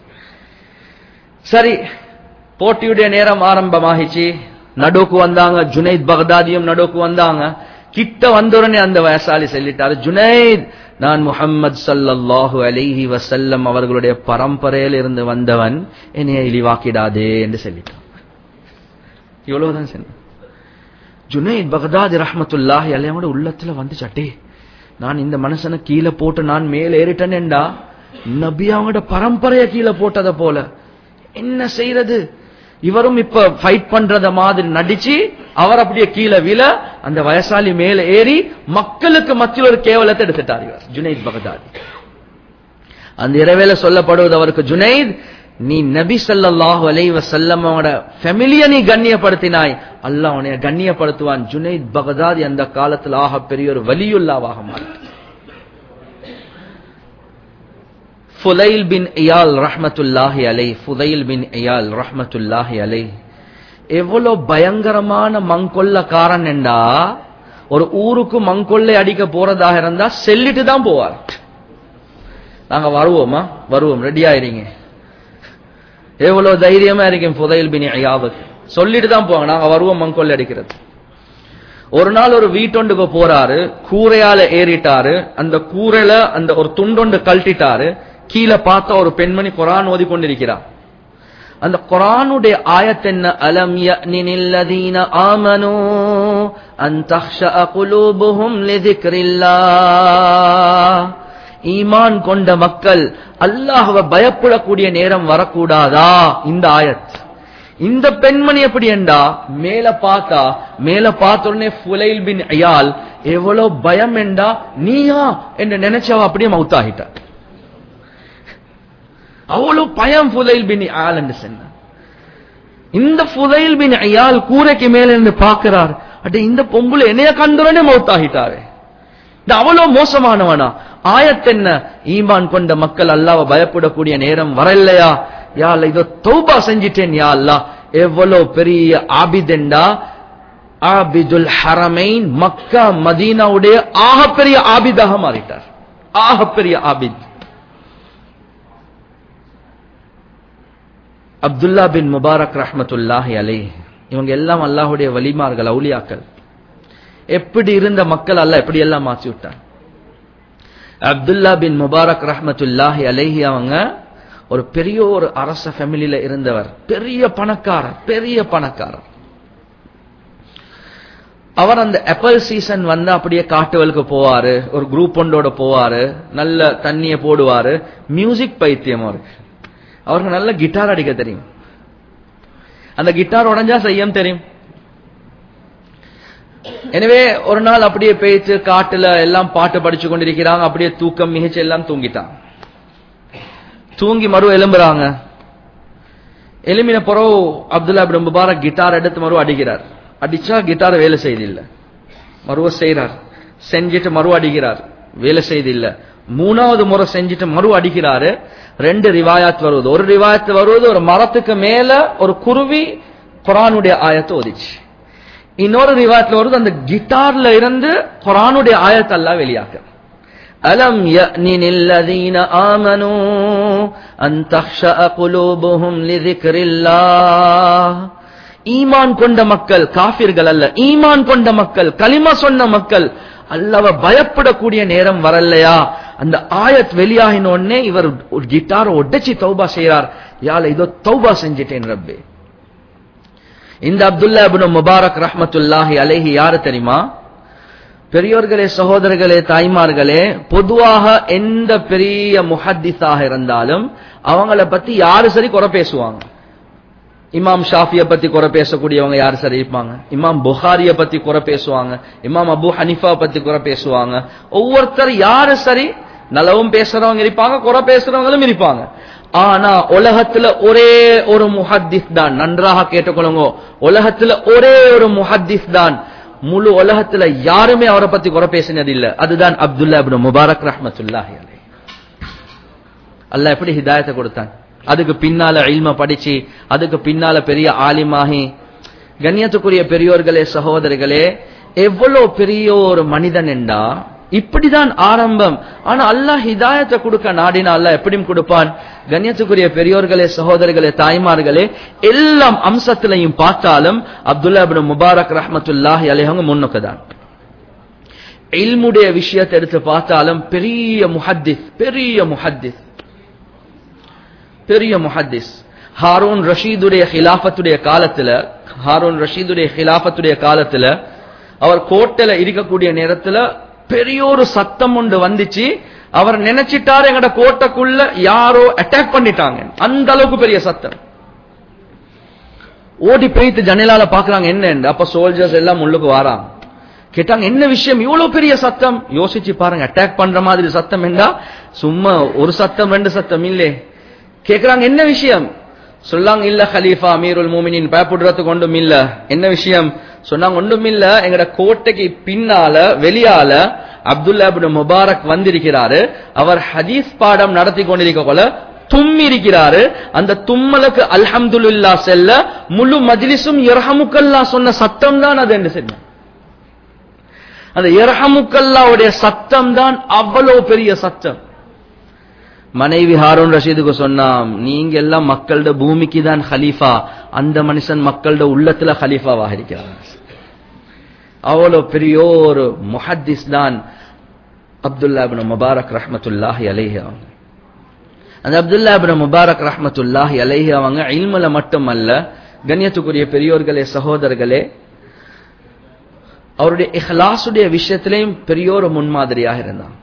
சரி போட்டியுடைய நேரம் ஆரம்பமாகிச்சு நடுவுக்கு வந்தாங்க ஜுனைத் பகதாதியும் நடுவுக்கு வந்தாங்க கிட்ட வந்தோடனே அந்த வயசாலி சொல்லிட்டாரு ஜுனைத் நான் முகம்மது சல்லல்லாஹு அலைஹி வசல்லம் அவர்களுடைய பரம்பரையில் இருந்து வந்தவன் என்னைய இழிவாக்கிடாதே என்று சொல்லிட்டான் இவ்வளவுதான் சொன்ன ஜுனைத் பகதாதி ரஹமத்துல்லாஹி அலையோட உள்ளத்துல வந்து சட்டே நான் இந்த மனுஷனை கீழே போட்டு நான் மேல ஏறிட்டேன்டா நபி அவங்களோட பரம்பரைய கீழே போட்டத போல என்ன செய்யறது இவரும் இப்ப ஃபைட் பண்றத மாதிரி நடிச்சு அவர் அப்படியே கீழே விழ அந்த வயசாலி மேல ஏறி மக்களுக்கு மத்தியில் ஒரு கேவலத்தை எடுத்துட்டார் இவர் ஜுனைத் பகதாதி அந்த இரவேல சொல்லப்படுவது அவருக்கு ஜுனைத் நீ நபி சல்லாஹு அலைவ செல்லமோட ஃபெமிலிய நீ கண்ணியப்படுத்தினாய் அல்லாஹ் உனைய கண்ணியப்படுத்துவான் ஜுனைத் பகதாதி அந்த காலத்தில் ஆக பெரிய ஒரு வலியுல்லாவாக மாறிட்டு ஃபுதைல் பின் இயால் ரஹ்மத்துல்லாஹி அலை ஃபுதைல் பின் இயால் ரஹ்மத்துல்லாஹி அலை எவ்வளவு பயங்கரமான மங்கொல்லக்காரன் என்றா ஒரு ஊருக்கு மங்கொள்ளை அடிக்க போறதாக இருந்தா செல்லிட்டு தான் போவார் நாங்க வருவோமா வருவோம் ரெடி ஆயிருங்க எவ்வளவு தைரியமா இருக்கேன் புதையல் பின் ஐயாவுக்கு சொல்லிட்டு தான் போவாங்க நாங்க வருவோம் மங்கொள்ளை அடிக்கிறது ஒரு நாள் ஒரு வீட்டொண்டுக்கு போறாரு கூரையால ஏறிட்டாரு அந்த கூரையில அந்த ஒரு துண்டொண்டு கழட்டிட்டாரு கீழே பார்த்தா ஒரு பெண்மணி குரான் ஓதி கொண்டிருக்கிறார் அந்த குரானுடைய ஆயத் என்ன அலம் யனில்லதீன ஆமனு அன் தஹ்ஷஅ குலூபுஹும் லிذிக்ரில்லாஹ் ஈமான் கொண்ட மக்கள் அல்லாஹ்வை பயப்படக்கூடிய நேரம் வரக்கூடாதா இந்த ஆயத் இந்த பெண்மணி எப்படி என்றா மேல பார்த்தா மேல பார்த்த உடனே ஃபுலைல் பின் அயால் எவ்வளவு பயம் என்றா நீயா என்று நினைச்சவ அப்படியே மவுத்தாகிட்டா அவ்வளவு பயம் ஃபுலைல் பின் அயால் என்று சொன்ன இந்த ஃபுதைல் பின் அயால் கூரைக்கு மேல இருந்து பார்க்கிறார் அட இந்த பொம்புல என்னைய கண்டுடனே மௌத்தாகிட்டாரு இந்த அவ்வளவு மோசமானவனா ஆயத்தென்ன ஈமான் கொண்ட மக்கள் அல்லாஹ்வை பயப்படக்கூடிய நேரம் வரலையா யா அல்லா இதோ தௌபா செஞ்சிட்டேன் யா அல்லா எவ்வளவு பெரிய ஆபிதெண்டா ஆபிதுல் ஹரமைன் மக்கா மதீனாவுடைய ஆகப்பெரிய ஆபிதாக மாறிட்டார் ஆகப்பெரிய ஆபித் அப்துல்லா பின் முபாரக் ரஹ்மத்துல்லாஹி அலை இவங்க எல்லாம் அல்லாஹுடைய வலிமார்கள் அவுலியாக்கள் எப்படி இருந்த மக்கள் அல்லாஹ் எப்படி எல்லாம் மாற்றி விட்டான் அப்துல்லா பின் முபாரக் ரஹ்மத்துல்லாஹி அலைஹி அவங்க ஒரு பெரிய ஒரு அரச ஃபேமிலியில இருந்தவர் பெரிய பணக்காரர் பெரிய பணக்காரர் அவர் அந்த ஆப்பிள் சீசன் வந்து அப்படியே காட்டுவலுக்கு போவாரு ஒரு குரூப் ஒன்றோட போவாரு நல்ல தண்ணிய போடுவாரு மியூசிக் பைத்தியம் அவருக்கு அவருக்கு நல்ல கிட்டார் அடிக்க தெரியும் அந்த கிட்டார் உடஞ்சா செய்யம் தெரியும் எனவே ஒரு நாள் அப்படியே பேச்சு காட்டுல எல்லாம் பாட்டு படிச்சு கொண்டிருக்கிறாங்க அப்படியே தூக்கம் மிகச்சு எல்லாம் தூங்கிட்டான் தூங்கி மறு எலும்புறாங்க எலும்பின பிறகு அப்துல்லா இப்னு முபாரக் கிட்டார் எடுத்து மறு அடிக்கிறார் அடிச்சா கிட்டார் வேலை செய்தில்ல மறுவ செய்யறார் செஞ்சுட்டு மறு அடிக்கிறார் வேலை செய்தில்ல மூணாவது முறை செஞ்சுட்டு மறு அடிக்கிறாரு ரெண்டு ரிவாயாத் வருவது ஒரு ரிவாயத் வருவது ஒரு மரத்துக்கு மேல ஒரு குருவி குரானுடைய ஆயத்தை ஓதிச்சு இன்னொரு ரிவாயத்துல வருது அந்த கிட்டார்ல இருந்து குரானுடைய ஆயத்தெல்லாம் வெளியாக்க அலம் يأنن الذين آمنوا أن تخشأ قلوبهم لذكر الله ஈமான் கொண்ட மக்கள் காபிர்கள் அல்ல ஈமான் கொண்ட மக்கள் களிமா சொன்ன மக்கள் அல்லவ பயப்படக்கூடிய நேரம் வரலையா அந்த ஆயத் வெளியாகின உடனே இவர் ஒரு கிட்டார் ஒட்டச்சி தௌபா செய்யறார் யால இதோ தௌபா செஞ்சிட்டேன் ரப்பே இந்த அப்துல்லா இப்னு முபாரக் ரஹ்மத்துல்லாஹி அலைஹி யாரு தெரியுமா பெரியோர்களே சகோதரர்களே தாய்மார்களே பொதுவாக எந்த பெரிய முஹத்திஸாக இருந்தாலும் அவங்கள பத்தி யாரு சரி குறை பேசுவாங்க இமாம் ஷாஃபிய பத்தி குறை பேசக்கூடியவங்க யாரு சரி இருப்பாங்க இமாம் புகாரிய பத்தி குறை பேசுவாங்க இமாம் அபு ஹனிஃபா பத்தி குறை பேசுவாங்க ஒவ்வொருத்தர் யாரு சரி நலவும் பேசுறவங்க இருப்பாங்க குறை பேசுறவங்களும் இருப்பாங்க ஆனா உலகத்துல ஒரே ஒரு முஹத்திஸ் தான் நன்றாக கேட்டுக்கொள்ளுங்க உலகத்துல ஒரே ஒரு முஹத்திஸ் தான் முழு உலகத்துல யாருமே அவரை பத்தி குறை பேசினது இல்ல அதுதான் அப்துல்லா இப்னு முபாரக் ரஹ்மத்துல்லாஹி அலைஹி அல்லாஹ் எப்படி ஹிதாயத்தை கொடுத்தான் அதுக்கு பின்னால இல்ம படிச்சு அதுக்கு பின்னால பெரிய ஆலிமாகி கண்ணியத்துக்குரிய பெரியோர்களே சகோதரர்களே எவ்வளவு பெரிய ஒரு மனிதன் என்றா இப்படிதான் ஆரம்பம் ஆனா அல்லாஹ் ஹிதாயத்தை கொடுக்க நாடினா அல்லாஹ் எப்படியும் கொடுப்பான் கண்ணியத்துக்குரிய பெரியோர்களே சகோதரர்களே தாய்மார்களே எல்லாம் அம்சத்திலையும் பார்த்தாலும் அப்துல்லா இப்னு முபாரக் ரஹ்மத்துல்லாஹி அலைஹங்க முன்னுக்குதான் இல்முடைய விஷயத்தை எடுத்து பார்த்தாலும் பெரிய முஹத்திஸ் பெரிய முஹத்திஸ் பெரிய முஹத்திஸ் ஹாரூன் ரஷீதுடைய ஹிலாஃபத்துடைய காலத்துல ஹாரூன் ரஷீதுடைய ஹிலாஃபத்துடைய காலத்துல அவர் கோட்டையில இருக்கக்கூடிய நேரத்துல பெரிய ஒரு சத்தம் ஒன்று வந்துச்சு அவர் நினைச்சிட்டாரு எங்கட கோட்டைக்குள்ள யாரோ அட்டாக் பண்ணிட்டாங்க அந்த அளவுக்கு பெரிய சத்தம் ஓடி போயிட்டு ஜன்னலால பாக்குறாங்க என்ன அப்ப சோல்ஜர்ஸ் எல்லாம் உள்ளுக்கு வாராங்க கேட்டாங்க என்ன விஷயம் இவ்வளவு பெரிய சத்தம் யோசிச்சு பாருங்க அட்டாக் பண்ற மாதிரி சத்தம் என்றா சும்மா ஒரு சத்தம் ரெண்டு சத்தம் இல்லே கேக்குறாங்க என்ன விஷயம் சொல்லாங்க இல்ல ஹலீஃபா அமீருல் மூமினின் பயப்படுறதுக்கு ஒன்றும் இல்ல என்ன விஷயம் சொன்னாங்க ஒன்றும் இல்ல எங்கட கோட்டைக்கு பின்னால வெளியால அப்துல்லா இப்னு முபாரக் வந்திருக்கிறாரு அவர் ஹதீஸ் பாடம் நடத்தி கொண்டிருக்க போல தும்மி இருக்கிறாரு அந்த தும்மலுக்கு அல்ஹம்துல்லா செல்ல முழு மஜ்லிஸும் இரஹமுக்கல்லா சொன்ன சத்தம் தான் அது என்று சொன்ன அந்த இரஹமுக்கல்லாவுடைய சத்தம் தான் அவ்வளவு பெரிய சத்தம் மனைவி ஹாரூன் ரஷீதுக்கு சொன்னாம் நீங்க எல்லாம் மக்களோட பூமிக்கு தான் ஹலீஃபா அந்த மனுஷன் மக்களோட உள்ளத்துல ஹலீஃபாவாக இருக்கிறார் அவ்வளவு பெரிய ஒரு முஹத்திஸ் தான் அப்துல்லா இப்னு முபாரக் ரஹ்மத்துல்லாஹி அலைஹி அவங்க அந்த அப்துல்லா இப்னு முபாரக் ரஹ்மத்துல்லாஹி அலைஹி அவங்க இல்முல மட்டுமல்ல கண்ணியத்துக்குரிய பெரியோர்களே சகோதரர்களே அவருடைய இஹ்லாசுடைய விஷயத்திலையும் பெரிய ஒரு முன்மாதிரியாக இருந்தாங்க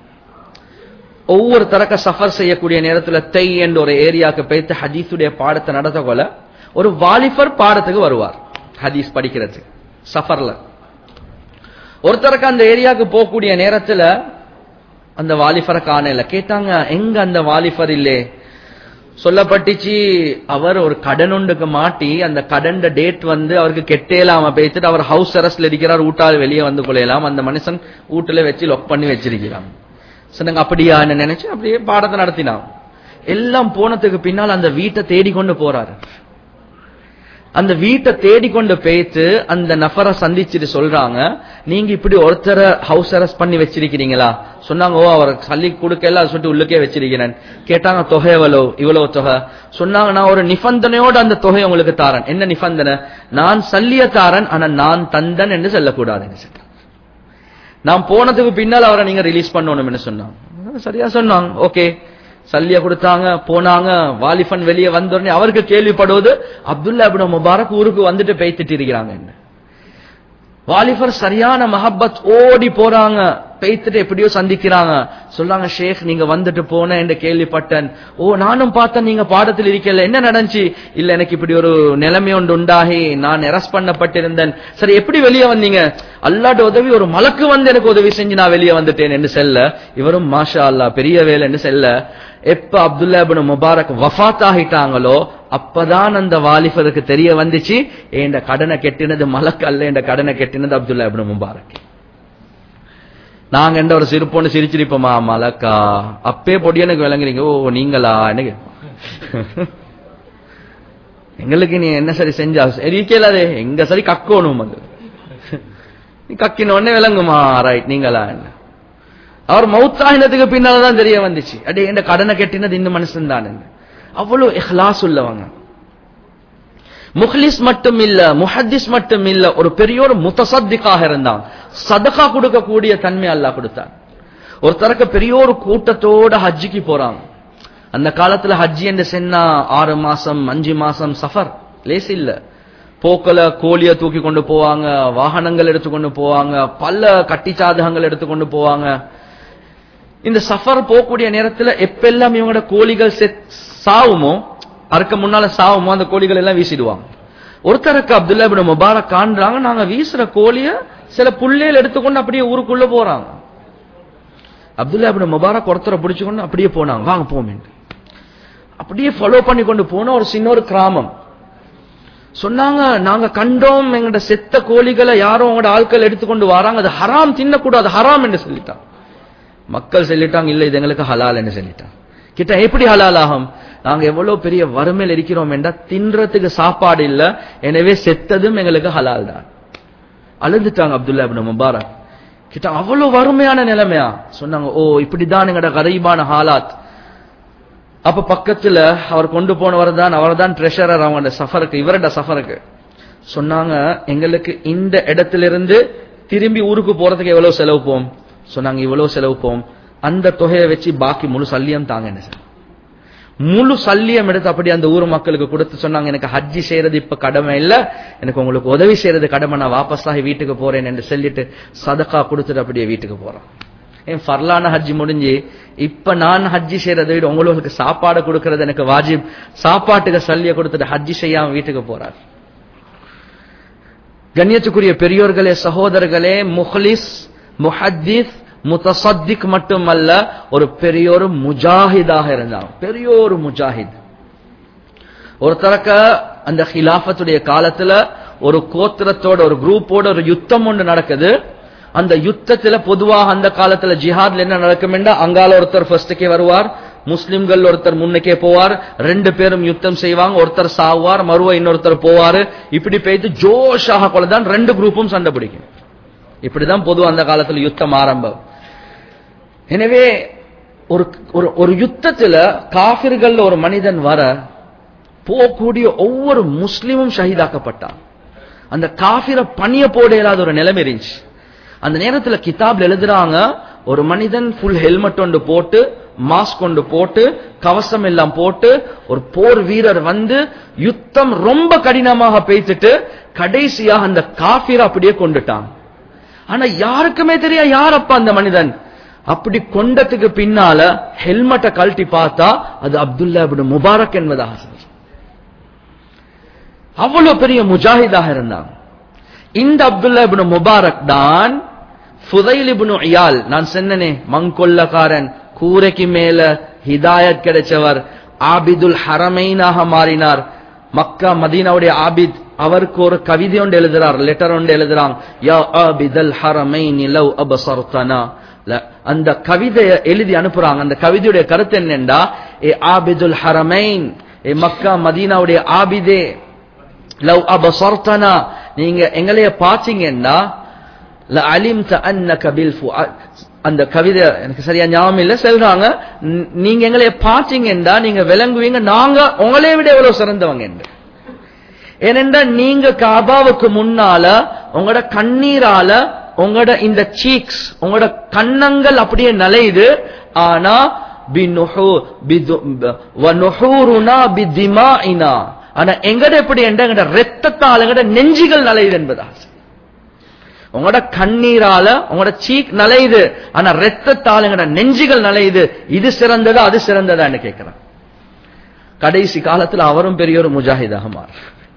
ஒவ்வொரு தரக்க சஃபர் செய்யக்கூடிய நேரத்துல தை என்ற ஒரு ஏரியாவுக்கு போய்த்து ஹதீஸுடைய பாடத்தை நடத்த கொல ஒரு வாலிபர் பாடத்துக்கு வருவார் ஹதீஸ் படிக்கிறது சஃபர்ல ஒருத்தருக்கு அந்த ஏரியாவுக்கு போகக்கூடிய நேரத்துல அந்த வாலிபரை காணல கேட்டாங்க எங்க அந்த வாலிபர் இல்லே சொல்லப்பட்டுச்சு அவர் ஒரு கடன் ஒன்றுக்கு மாட்டி அந்த கடன் டேட் வந்து அவருக்கு கெட்டேலாம பேசிட்டு அவர் ஹவுஸ் அரெஸ்ட்ல இருக்கிறார் ஊட்டால் வெளியே வந்து கொள்ளலாம் அந்த மனுஷன் வீட்டுல வச்சு லொக் பண்ணி வச்சிருக்கிறான் சொன்னாங்க அப்படியா நினைச்சு அப்படியே பாடத்தை நடத்தினான் எல்லாம் போனதுக்கு பின்னால் அந்த வீட்டை தேடிக்கொண்டு போறாரு அந்த வீட்டை தேடிக்கொண்டு போயிட்டு அந்த நபரை சந்திச்சுட்டு சொல்றாங்க நீங்க இப்படி ஒருத்தரை ஹவுஸ் அரெஸ்ட் பண்ணி வச்சிருக்கிறீங்களா சொன்னாங்க ஓ அவர் சல்லி கொடுக்கல அதை சொல்லிட்டு உள்ளுக்கே வச்சிருக்கிறேன் கேட்டாங்க தொகை எவ்வளவு இவ்வளவு தொகை சொன்னாங்க நான் ஒரு நிபந்தனையோட அந்த தொகை உங்களுக்கு தாரன் என்ன நிபந்தனை நான் சல்லிய தாரன் ஆனா நான் தந்தன் என்று சொல்லக்கூடாதுன்னு சொன்னாங்க நான் போனதுக்கு பின்னால் அவரை நீங்க ரிலீஸ் பண்ணணும்னு சொன்னாங்க சரியா சொன்னாங்க ஓகே சல்லிய கொடுத்தாங்க போனாங்க வாலிபன் வெளியே வந்த உடனே அவருக்கு கேள்விப்படுவது அப்துல்லா இப்னு முபாரக் ஊருக்கு வந்துட்டு பேய்த்துட்டு இருக்கிறாங்க என்ன வாலிபர் சரியான மஹப்பத் ஓடி போறாங்க பேய்த்துட்டு எப்படியோ சந்திக்கிறாங்க சொல்றாங்க ஷேக் நீங்க வந்துட்டு போன என்று கேள்விப்பட்டேன் ஓ நானும் பார்த்தேன் நீங்க பாடத்தில் இருக்கல என்ன நடந்துச்சு இல்ல எனக்கு இப்படி ஒரு நிலைமை ஒன்று உண்டாகி நான் எரஸ்ட் பண்ணப்பட்டிருந்தேன் சரி எப்படி வெளியே வந்தீங்க அல்லாட உதவி ஒரு மலக்கு வந்து எனக்கு உதவி செஞ்சு நான் வெளியே வந்துட்டேன் என்று செல்ல இவரும் மாஷா அல்லா பெரிய வேலைன்னு செல்ல எப்ப அப்துல்லா இப்னு முபாரக் வஃத் ஆகிட்டாங்களோ அப்பதான் அந்த வாலிபருக்கு தெரிய வந்துச்சு என் கடனை கெட்டினது மலக்கு அல்ல என் கடனை கெட்டினது அப்துல்லா இப்னு முபாரக் நாங்க எந்த ஒரு சிரிப்போன்னு சிரிச்சிருப்போமா மலக்கா அப்பே பொடி எனக்கு விளங்குறீங்க ஓ நீங்களா எனக்கு எங்களுக்கு நீ என்ன சரி செஞ்சா சரி கேளாதே எங்க சரி கக்கணும் அது நீ கக்கின உடனே விளங்குமா ரைட் நீங்களா என்ன அவர் மௌத்தாயினத்துக்கு பின்னால்தான் தெரிய வந்துச்சு அடே என் கடனை கெட்டினது இந்த மனுஷன் தான் அவ்வளவு இஹ்லாஸ் உள்ளவங்க முஹ்லிஸ் மட்டும் இல்ல முஹத்திஸ் மட்டும் இல்ல ஒரு பெரிய ஒரு முத்தசத்திக்காக இருந்தான் சதகா கொடுக்கக்கூடிய தன்மை அல்லாஹ் கொடுத்தான் ஒருத்தருக்கு பெரிய ஒரு கூட்டத்தோட ஹஜ்ஜிக்கு போறாங்க அந்த காலத்துல ஹஜ்ஜி என்று சென்னா ஆறு மாசம் அஞ்சு மாசம் சஃபர் லேஸ் இல்ல போக்கல கோழிய தூக்கி கொண்டு போவாங்க வாகனங்கள் எடுத்துக்கொண்டு போவாங்க பல கட்டி சாதகங்கள் எடுத்துக்கொண்டு போவாங்க இந்த சஃபர் போகக்கூடிய நேரத்துல எப்பெல்லாம் இவங்களோட கோழிகள் சாவுமோ அறுக்க முன்னால சாவுமோ அந்த கோழிகள் எல்லாம் வீசிடுவாங்க ஒருத்தருக்கு அப்துல்லா இப்னு முபாரக் காண்றாங்க நாங்க வீசுற கோழிய சில புள்ளைகள் எடுத்துக்கொண்டு அப்படியே ஊருக்குள்ள போறாங்க அப்துல்லா இப்னு முபாரக் ஒருத்தரை பிடிச்சுக்கொண்டு அப்படியே போனாங்க வாங்க போமேன்ட்டு அப்படியே ஃபாலோ பண்ணி கொண்டு போன ஒரு சின்ன ஒரு கிராமம் சொன்னாங்க நாங்க கண்டோம் எங்கட செத்த கோழிகளை யாரும் உங்களோட ஆட்கள் எடுத்துக்கொண்டு வராங்க அது ஹராம் தின்னக்கூடாது ஹராம் என்று சொல்லிட்டாங்க மக்கள் சொல்லிட்டாங்க இல்ல இது எங்களுக்கு ஹலால் என்று சொல்லிட்டாங்க கிட்ட எப்படி ஹலால் ஆகும் நாங்க எவ்வளவு பெரிய வறுமையில் இருக்கிறோம் என்றா தின்றதுக்கு சாப்பாடு இல்ல எனவே செத்ததும் எங்களுக்கு ஹலால் தான் அழுந்துட்டாங்க அப்துல்லா இப்னு முபாரக் கிட்ட அவ்வளவு வறுமையான நிலைமையா சொன்னாங்க ஓ இப்படிதான் எங்கட கரைபான ஹாலாத் அப்ப பக்கத்துல அவர் கொண்டு போனவர் தான் அவர் தான் ட்ரெஷரர் அவங்களோட சஃபருக்கு இவரோட சஃபருக்கு சொன்னாங்க எங்களுக்கு இந்த இடத்திலிருந்து திரும்பி ஊருக்கு போறதுக்கு எவ்வளவு செலவு போம் சொன்னாங்க இவ்வளவு செலவு போம் அந்த தொகையை வச்சு பாக்கி முழு சல்லியம் தாங்க என்ன சார் முழு சல்லியம் எடுத்து அப்படி அந்த ஊர் மக்களுக்கு கொடுத்து சொன்னாங்க எனக்கு ஹஜ்ஜி செய்யறது இப்ப கடமை இல்ல எனக்கு உங்களுக்கு உதவி செய்யறது கடமை நான் வாபஸ் ஆகி வீட்டுக்கு போறேன் என்று சொல்லிட்டு சதக்கா கொடுத்துட்டு அப்படியே வீட்டுக்கு போறேன் என் ஃபர்லான ஹஜ்ஜி முடிஞ்சு இப்ப நான் ஹஜ்ஜி செய்யறதை விட உங்களுக்கு சாப்பாடு கொடுக்கறது எனக்கு வாஜிப் சாப்பாட்டுக்கு சல்லிய கொடுத்துட்டு ஹஜ்ஜி செய்யாம வீட்டுக்கு போறார் கண்ணியத்துக்குரிய பெரியோர்களே சகோதரர்களே முஹ்லிஸ் முஹத்திஸ் முத்தசத்திக் மட்டுமல்ல ஒரு பெரிய ஒரு முஜாஹிதாக இருந்தாங்க பெரிய ஒரு முஜாஹித் ஒருத்தரக்க அந்த ஹிலாஃபத்துடைய காலத்துல ஒரு கோத்திரத்தோட ஒரு குரூப்போட ஒரு யுத்தம் ஒன்று நடக்குது அந்த யுத்தத்துல பொதுவாக அந்த காலத்துல ஜிஹாத்ல என்ன நடக்கும் என்றா அங்கால ஒருத்தர் ஃபர்ஸ்டுக்கே வருவார் முஸ்லிம்கள் ஒருத்தர் முன்னுக்கே போவார் ரெண்டு பேரும் யுத்தம் செய்வாங்க ஒருத்தர் சாவார் மறுவ இன்னொருத்தர் போவாரு இப்படி பெய்து ஜோஷாக கொள்ளதான் ரெண்டு குரூப்பும் சண்டை பிடிக்கும் இப்படிதான் பொதுவா அந்த காலத்துல யுத்தம் ஆரம்பம் எனவே ஒரு ஒரு ஒரு யுத்தத்துல காபிர்கள் ஒரு மனிதன் வர போகக்கூடிய ஒவ்வொரு முஸ்லிமும் ஷஹீதாக்கப்பட்டான் அந்த காபிர பணிய போட இல்லாத ஒரு நிலைமை இருந்துச்சு அந்த நேரத்துல கிதாப்ல எழுதுறாங்க ஒரு மனிதன் ஃபுல் ஹெல்மெட் ஒன்று போட்டு மாஸ்க் கொண்டு போட்டு கவசம் எல்லாம் போட்டு ஒரு போர் வீரர் வந்து யுத்தம் ரொம்ப கடினமாக பேய்த்துட்டு கடைசியாக அந்த காபிர அப்படியே கொண்டுட்டான் ஆனா யாருக்குமே தெரியா யார் அப்பா அந்த மனிதன் அப்படி கொண்டதுக்கு பின்னால ஹெல்மெட்டை கழட்டி பார்த்தா அது அப்துல்லா இப்னு முபாரக் என்பதாக அவ்வளவு பெரிய முஜாஹிதாக இருந்தாங்க இந்த அப்துல்லா இப்னு முபாரக் தான் ஃபுதைல் இப்னு இயால் நான் சொன்னனே மங்கொல்லக்காரன் கூரைக்கு மேல ஹிதாயத் கிடைச்சவர் ஆபிதுல் ஹரமைனாக மாறினார் மக்கா மதீனாவுடைய ஆபித் அவருக்கு ஒரு கவிதை ஒன்று எழுதுறார் லெட்டர் ஒன்று எழுதுறாங்க யா ஆபிதல் ஹரமைனி லவ் அபசர்தனா ல- அந்த கவிதையை எழுதி அனுப்புறாங்க அந்த கவிதையுடைய கருத்து என்னண்டா ஏ ஆபிதுல் ஹரமைன் ஏ மக்கா மதீனாவுடைய ஆபிதே லவ் அபசர்தனா நீங்க எங்களைய பாத்தீங்கன்னா அலிம்த அன்னக பில் ஃபுஆத். அந்த கவிதை எனக்கு சரியா ஞாபகம் இல்ல சொல்றாங்க "ந- நீங்க எங்களைய பாத்தீங்கன்னா நீங்க விளங்குவீங்க நாங்க உங்களே விட எவ்வளவு சிறந்தவங்க என்று ஏனென்றா நீங்க காபாவுக்கு முன்னால உங்களோட கண்ணீரால உங்களோட இந்த சீக்ஸ் உங்களோட கன்னங்கள் அப்படியே நலையுது ஆனா பினுஹு- பிது- ப- வனுஹூருனா பிதிமாஇனா. ஆனா எங்கட எப்படி என்ற எங்கட ரத்தத்தால் எங்கட நெஞ்சுகள் நலையுது என்பதா உங்களோட கண்ணீரால உங்களோட சீக் நலையுது ஆனா ரத்தத்தால் எங்கட நெஞ்சுகள் நலையுது இது சிறந்ததா அது சிறந்ததான்னு கேட்கிறான் கடைசி காலத்துல அவரும் பெரிய ஒரு முஜாஹிதாக மாறு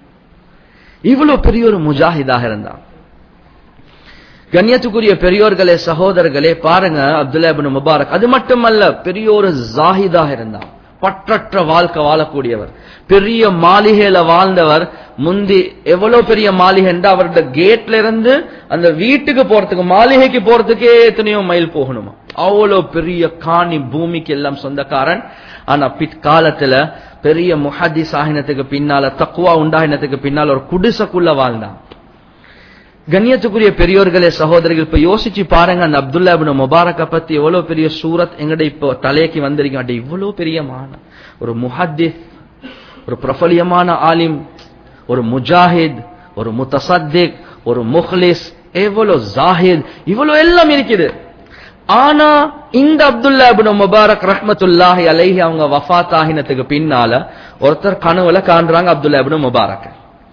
இவ்வளவு பெரிய ஒரு முஜாஹிதாக இருந்தான் கண்ணியத்துக்குரிய பெரியோர்களே சகோதரர்களே பாருங்க அப்துல்லா இப்னு முபாரக் அது மட்டுமல்ல பெரிய ஒரு ஜாஹிதாக இருந்தான் பற்றற்ற வாழ்க்கை வாழக்கூடியவர் பெரிய மாளிகையில வாழ்ந்தவர் முந்தி எவ்வளவு பெரிய மாளிகை என்றா அவருடைய கேட்ல இருந்து அந்த வீட்டுக்கு போறதுக்கு மாளிகைக்கு போறதுக்கே எத்தனையோ மைல் போகணுமா அவ்வளவு பெரிய காணி பூமிக்கு எல்லாம் சொந்தக்காரன் ஆனா பிற்காலத்துல பெரிய முஹதி சாகினத்துக்கு பின்னால தக்குவா உண்டாகினத்துக்கு பின்னால ஒரு குடிசைக்குள்ள வாழ்ந்தான் கண்ணியத்துக்குரிய பெரியோர்களே சகோதரர்கள் இப்ப யோசிச்சு பாருங்க அந்த அப்துல்லா இப்னு முபாரக்க பத்தி எவ்வளவு பெரிய சூரத் எங்கட இப்போ தலைக்கு வந்திருக்கோம் அட இவ்வளவு பெரிய மான ஒரு முஹத்திஸ் ஒரு பிரபலியமான ஆலிம் ஒரு முஜாஹித் ஒரு முத்தசத்திக் ஒரு முஹ்லிஸ் எவ்வளவு ஜாஹித் இவ்வளவு எல்லாம் இருக்குது ஆனா இந்த அப்துல்லா இப்னு முபாரக் ரஹ்மத்துல்லாஹி அலைஹி அவங்க வஃபாத் ஆகினத்துக்கு பின்னால ஒருத்தர் கனவுல காண்றாங்க அப்துல்லா இப்னு முபாரக்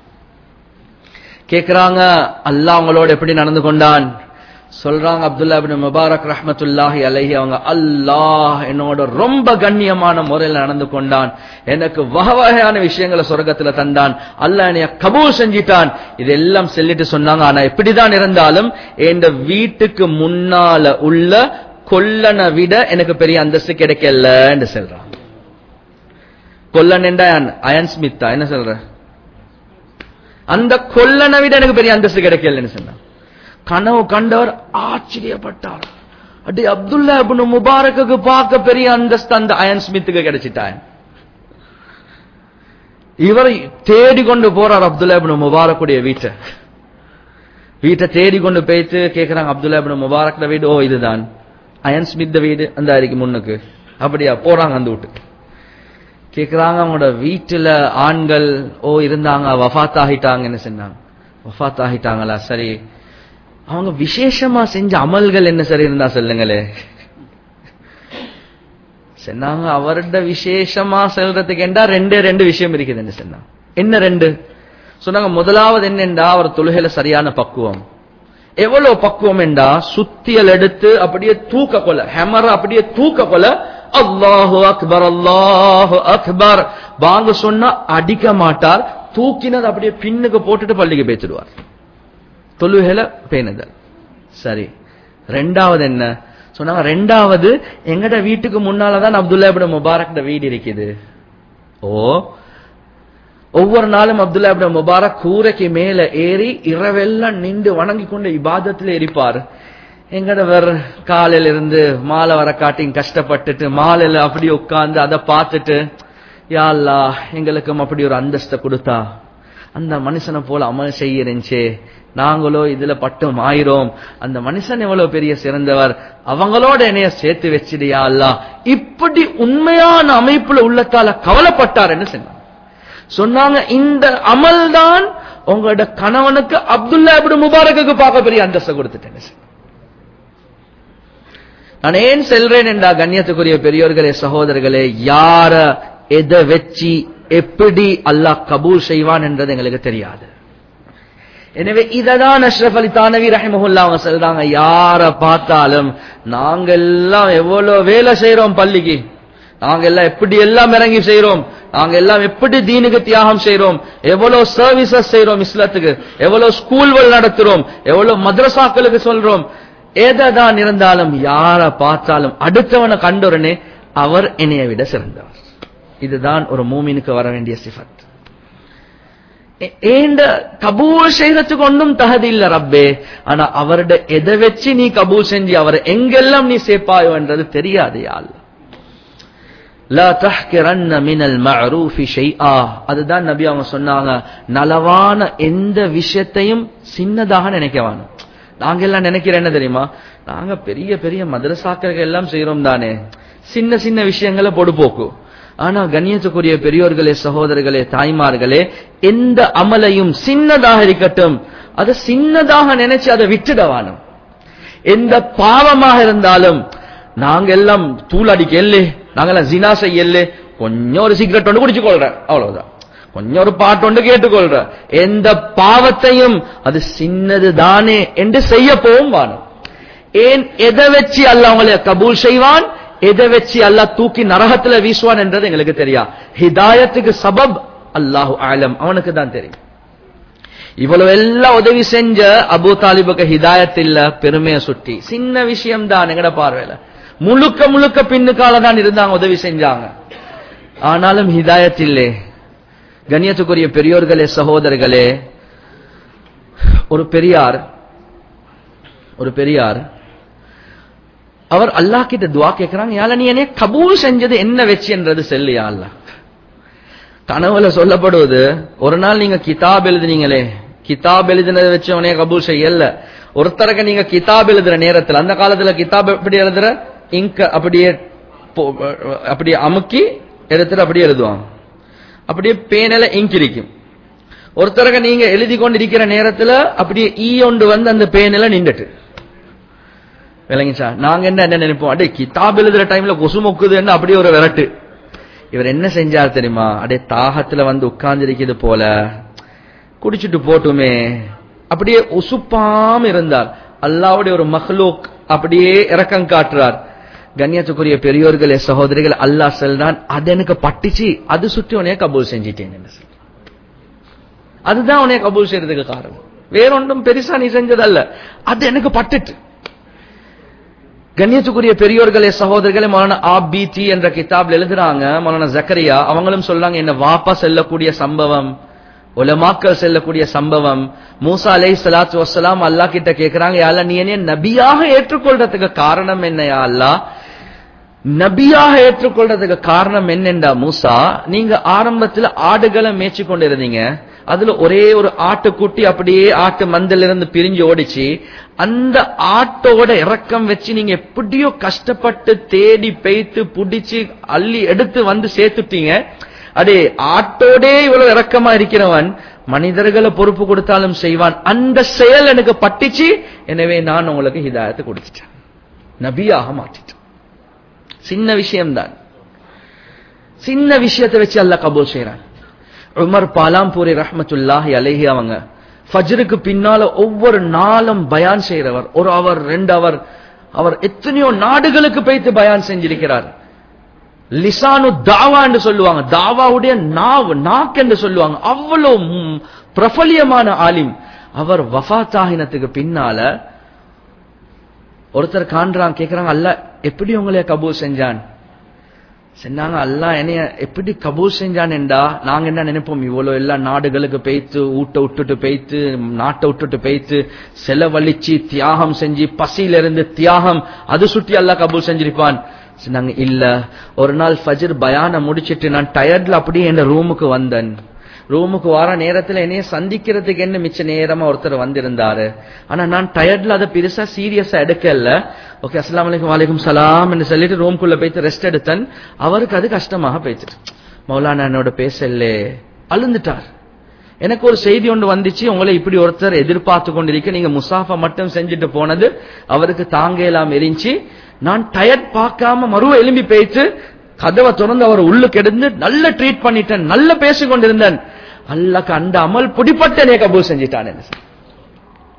கேக்குறாங்க அல்லாஹ் அவங்களோட எப்படி நடந்து கொண்டான் சொல்றாங்க அப்துல்லா இப்னு முபாரக் ரஹ்மத்துல்லாஹி அலைஹி அவங்க அல்லாஹ் என்னோட ரொம்ப கண்ணியமான முறையில் நடந்து கொண்டான் எனக்கு வகை வகையான விஷயங்களை சொர்க்கத்துல தந்தான் அல்லாஹ் என்னைய கபூல் செஞ்சிட்டான் இதெல்லாம் சொல்லிட்டு சொன்னாங்க ஆனா எப்படிதான் இருந்தாலும் என் வீட்டுக்கு முன்னால உள்ள கொல்லனை விட எனக்கு பெரிய அந்தஸ்து கிடைக்கலன்னு சொல்றான் கொல்லன் என்றா அயன் ஸ்மித்தா என்ன சொல்ற அந்த கொல்லனை விட எனக்கு பெரிய அந்தஸ்து கிடைக்கலன்னு சொன்னான் கனவு கண்டவர் ஆச்சரியப்பட்டார் அடி அப்துல்லா இப்னு முபாரக்குக்கு பார்க்க பெரிய அந்தஸ்து அந்த அயன் ஸ்மித்துக்கு கிடைச்சிட்டான் இவரை தேடி கொண்டு போறார் அப்துல்லா இப்னு முபாரக்குடைய வீட்டை வீட்டை தேடி கொண்டு போயிட்டு கேக்குறாங்க அப்துல்லா இப்னு முபாரக்ட வீடு ஓ இதுதான் அயன் ஸ்மித் வீடு அந்த அறைக்கு முன்னுக்கு அப்படியா போறாங்க அந்த வீட்டுக்கு கேக்குறாங்க அவங்களோட வீட்டுல ஆண்கள் ஓ இருந்தாங்க வஃத் ஆகிட்டாங்கன்னு சொன்னாங்க வஃத் ஆகிட்டாங்களா சரி அவங்க விசேஷமா செஞ்ச அமல்கள் என்ன சரி இருந்தா சொல்லுங்களே சொன்னாங்க அவர்ட விசேஷமா செல்றதுக்கு என்றா ரெண்டே ரெண்டு விஷயம் இருக்குதுன்னு சொன்னாங்க என்ன ரெண்டு சொன்னாங்க முதலாவது என்னண்டா அவர் தொழுகையில சரியான பக்குவம் எவ்வளவு பக்குவம் என்றா சுத்தியல் எடுத்து அப்படியே தூக்க கொல ஹேமர் அப்படியே தூக்க கொல அல்லாஹு அக்பர் அல்லாஹு அக்பர் வாங்க சொன்னா அடிக்க மாட்டார் தூக்கினது அப்படியே பின்னுக்கு போட்டுட்டு பள்ளிக்கு பேத்துடுவார் தொழுகையில பேணுதல் சரி ரெண்டாவது என்ன சொன்னாங்க ரெண்டாவது எங்கட வீட்டுக்கு முன்னாலதான் அப்துல்லா இப்னு முபாரக் வீடு இருக்குது ஓ ஒவ்வொரு நாளும் அப்துல்லா இப்னு முபாரக் கூரைக்கு மேல ஏறி இரவெல்லாம் நின்று வணங்கி கொண்டு இபாதத்துல இருப்பார் எங்கடவர் காலையில இருந்து மாலை வர காட்டி கஷ்டப்பட்டுட்டு மாலையில அப்படி உட்கார்ந்து அதை பார்த்துட்டு யா அல்லாஹ் எங்களுக்கும் அப்படி ஒரு அந்தஸ்தை கொடுத்தா அந்த மனுஷனை போல அமல் செய்யறேன்ச்சே நாங்களோ இதுல பட்டும் ஆயிரோம் அந்த மனுஷன் எவ்வளவு பெரிய சிறந்தவர் அவங்களோட என்னைய சேர்த்து வச்சிடியா அல்லா இப்படி உண்மையான அமைப்புல உள்ளத்தால கவலைப்பட்டாருன்னு சொன்னாங்க சொன்னாங்க இந்த அமல் தான் உங்களோட கணவனுக்கு அப்துல்லா இப்னு முபாரக்குக்கு பார்க்க பெரிய அந்தஸ்தை கொடுத்துட்டேன்னு சொன்னாங்க. நான் ஏன் செல்றேன் என்றா கண்ணியத்துக்குரிய பெரியோர்களே சகோதரர்களே யார எதை வச்சு எப்படி அல்லாஹ் கபூல் செய்வான் என்றது எங்களுக்கு தெரியாது எனவே இததான் அஷ்ரஃப் அலி தானவி ரஹிமஹுல்லா அவங்க சொல்றாங்க யார பார்த்தாலும் நாங்க எல்லாம் எவ்வளவு வேலை செய்யறோம் பள்ளிக்கு நாங்க எல்லாம் எப்படி எல்லாம் இறங்கி செய்றோம் நாங்க எல்லாம் எப்படி தீனுக்கு தியாகம் செய்றோம் எவ்வளவு சர்வீசஸ் செய்றோம் இஸ்லாத்துக்கு எவ்வளவு ஸ்கூல்கள் நடத்துறோம் எவ்வளவு மദ്രസാக்களுக்கு சொல்றோம் எதான் இருந்தாலும் யார பார்த்தாலும் அடுத்தவனை கண்டோரனே அவர் என்னைய விட சிறந்தவர் இதுதான் ஒரு மூமினுக்கு வர வேண்டிய சிஃபத் ஏ- ஏண்ட கபூல் செய்யறதுக்கு ஒன்றும் தகுதி இல்ல ரப்பே ஆனா அவருட எதை வச்சு நீ கபூல் செஞ்சு அவரை எங்கெல்லாம் நீ சேர்ப்பாயோன்றது தெரியாது யாழ் லா தஹ்கிரன்ன மினல் மஅரூஃபி ஷைஆ அதுதான் நபி அவங்க சொன்னாங்க நலவான எந்த விஷயத்தையும் சின்னதாக நினைக்க வேணும் நாங்க எல்லாம் நினைக்கிறேன் என்ன தெரியுமா நாங்க பெரிய பெரிய மதரசாக்கள் எல்லாம் செய்றோம் தானே சின்ன சின்ன விஷயங்களை பொடுபோக்கு ஆனா கண்ணியத்துக்குரிய பெரியோர்களே சகோதரர்களே தாய்மார்களே எந்த அமலையும் சின்னதாக இருக்கட்டும் அதை சின்னதாக நினைச்சு அதை விட்டுடவானும் எந்த பாவமாக இருந்தாலும் நாங்க எல்லாம் தூள் அடிக்க இல்லே நாங்கெல்லாம் ஜினா செய்யல கொஞ்சம் ஒரு சிகரெட் ஒன்று குடிச்சு கொள்ற அவ்வளவுதான் கொஞ்சம் ஒரு பாட்டு ஒன்று கேட்டுக்கொள்ற எந்த பாவத்தையும் அது சின்னது தானே என்று செய்ய போவும் வானம் ஏன் எதை வச்சு அல்லாஹ் உங்களை கபூல் செய்வான் எதை வச்சு அல்லாஹ் தூக்கி நரகத்துல வீசுவான் என்றது எங்களுக்கு தெரியா ஹிதாயத்துக்கு சபப் அல்லாஹு ஆலம் அவனுக்கு தான் தெரியும் இவ்வளவு எல்லாம் உதவி செஞ்ச அபு தாலிபுக்கு ஹிதாயத் இல்ல பெருமையை சுட்டி சின்ன விஷயம் தான் எங்கட பார்வையில முழுக்க முழுக்க பின்னுக்கால தான் இருந்தாங்க உதவி செஞ்சாங்க ஆனாலும் ஹிதாயத் இல்லே கண்ணியத்துக்குரிய பெரியோர்களே சகோதரர்களே ஒரு பெரியார் ஒரு பெரியார் அவர் அல்லாஹ் கிட்ட துவா கேட்கிறாங்க யால நீ என்னைய கபூல் செஞ்சது என்ன வச்சு என்றது செல்லியா அல்லாஹ் கனவுல சொல்லப்படுவது ஒரு நாள் நீங்க கிதாப் எழுதுனீங்களே கிதாப் எழுதினதை வச்சு உனைய கபூல் செய்யல ஒருத்தருக்கு நீங்க கிதாப் எழுதுற நேரத்துல அந்த காலத்துல கிதாப் எப்படி எழுதுற இங்க அப்படியே போ- அப்படியே அமுக்கி எடுத்துட்டு அப்படியே எழுதுவாங்க அப்படியே பேனல இங்க் இருக்கும் ஒருத்தருக்கு நீங்க எழுதி கொண்டிருக்கிற நேரத்துல அப்படியே ஈ ஒன்று வந்து அந்த பேனில நின்றுட்டு விளங்கிச்சா நாங்க என்ன என்ன நினைப்போம் அடே கிதாப் எழுதுற டைம்ல கொசு மொக்குதுன்னு அப்படியே ஒரு விரட்டு இவர் என்ன செஞ்சார் தெரியுமா அடே தாகத்துல வந்து உட்கார்ந்திருக்கிறது போல குடிச்சிட்டு போட்டுமே அப்படியே உசுப்பாம இருந்தார் அல்லாவுடைய ஒரு மஹ்லூக் அப்படியே இரக்கம் காட்டுறார் கண்ணியத்துக்குரிய பெரியோர்களே சகோதரிகள் அல்லாஹ் சொல்றான் அது எனக்கு பட்டுச்சு அது சுற்றி உனைய கபூல் செஞ்சிட்டேன் என்ன சொல்றான். அதுதான் உனைய கபூல் செய்யறதுக்கு காரணம் வேறொன்றும் பெருசா நீ செஞ்சதல்ல அது எனக்கு பட்டுட்டு கண்ணியத்துக்குரிய பெரியோர்களே சகோதரர்களே மௌலானா ஆபிடி என்ற கிதாப்ல எழுதுறாங்க மௌலானா ஜக்கரியா அவங்களும் சொல்றாங்க என்ன வாப்பா செல்லக்கூடிய சம்பவம் உலமாக்கள் செல்லக்கூடிய சம்பவம் மூசா அலை சலாத்து வசலாம் அல்லாஹ் கிட்ட கேக்குறாங்க யா அல்லாஹ் நீ என்ன நபியாக ஏற்றுக்கொள்றதுக்கு காரணம் என்ன யா அல்லாஹ் நபியாக ஏற்றுக்கொள்றதுக்கு காரணம் என்னென்றா மூசா நீங்க ஆரம்பத்துல ஆடுகளை மேய்ச்சி கொண்டிருந்தீங்க அதுல ஒரே ஒரு ஆட்டுக்குட்டி அப்படியே ஆட்டு மந்தில இருந்து பிரிஞ்சு ஓடிச்சு அந்த ஆட்டோட இறக்கம் வச்சு நீங்க எப்படியோ கஷ்டப்பட்டு தேடி பெய்த்து புடிச்சு அள்ளி எடுத்து வந்து சேர்த்துட்டீங்க அடே ஆட்டோடே இவ்வளவு இறக்கமா இருக்கிறவன் மனிதர்களை பொறுப்பு கொடுத்தாலும் செய்வான் அந்த செயல் எனக்கு பட்டுச்சு எனவே நான் உங்களுக்கு ஹிதாயத்தை கொடுத்துட்டேன் நபியாக மாற்றிட்டேன் சின்ன விஷயம்தான் சின்ன விஷயத்தை வச்சு அல்லாஹ் கபூல் செய்யறான் உமர் பாலாம்பூரி ரஹ்மத்துல்லாஹி அலைஹி அவங்க ஃபஜ்ருக்கு பின்னால ஒவ்வொரு நாளும் பயான் செய்றவர் ஒரு அவர் ரெண்டு அவர் அவர் எத்தனையோ நாடுகளுக்கு போய்த்து பயான் செஞ்சிருக்கிறார் லிசானு தாவா என்று சொல்லுவாங்க தாவாவுடைய நாவு நாக்கு என்று சொல்லுவாங்க அவ்வளவு ம், பிரபல்யமான ஆலிம் அவர் வஃபாத்தாகினத்துக்கு பின்னால ஒருத்தர் காண்றான் கேக்குறாங்க அல்ல எப்படி உங்களைய கபூல் செஞ்சான் சொன்னாங்க அல்லாஹ் என்னைய எப்படி கபூல் செஞ்சான் என்றா நாங்க என்ன நினைப்போம் இவ்வளவு எல்லா நாடுகளுக்கு பெய்த்து ஊட்ட விட்டுட்டு பெய்த்து நாட்டை விட்டுட்டு பெய்த்து செலவழிச்சு தியாகம் செஞ்சு பசியில இருந்து தியாகம் அது சுட்டி அல்லாஹ் கபூல் செஞ்சிருப்பான் சொன்னாங்க இல்ல ஒரு நாள் ஃபஜ்ர் பயான முடிச்சிட்டு நான் டயர்ட்ல அப்படியே என் ரூமுக்கு வந்தேன் ரூமுக்கு வர நேரத்துல என்னைய சந்திக்கிறதுக்கு என்ன மிச்ச நேரமா ஒருத்தர் வந்திருந்தாரு ஆனா நான் டயர்ட்ல அதை பெருசா சீரியஸா எடுக்கல ஓகே அஸ்லாம் வலைக்கும் வலைக்கும் சலாம் என்று சொல்லிட்டு ரூம்குள்ள போயிட்டு ரெஸ்ட் எடுத்தேன் அவருக்கு அது கஷ்டமாக போயிட்டு மௌலானா என்னோட பேசலே அழுந்துட்டார் எனக்கு ஒரு செய்தி ஒன்று வந்துச்சு உங்களை இப்படி ஒருத்தர் எதிர்பார்த்து கொண்டிருக்க நீங்க முசாஃபா மட்டும் செஞ்சுட்டு போனது அவருக்கு தாங்க எல்லாம் எரிஞ்சு நான் டயர்ட் பார்க்காம மறுவ எலும்பி போயிட்டு கதவை திறந்து அவர் உள்ளுக்கு எடுந்து நல்ல ட்ரீட் பண்ணிட்டேன் நல்ல பேசிக் கொண்டிருந்தேன் அல்லாக்கு அந்த அமல் பிடிப்பட்ட என்னைய கபூல் செஞ்சிட்டான் என்ன சொல்ல.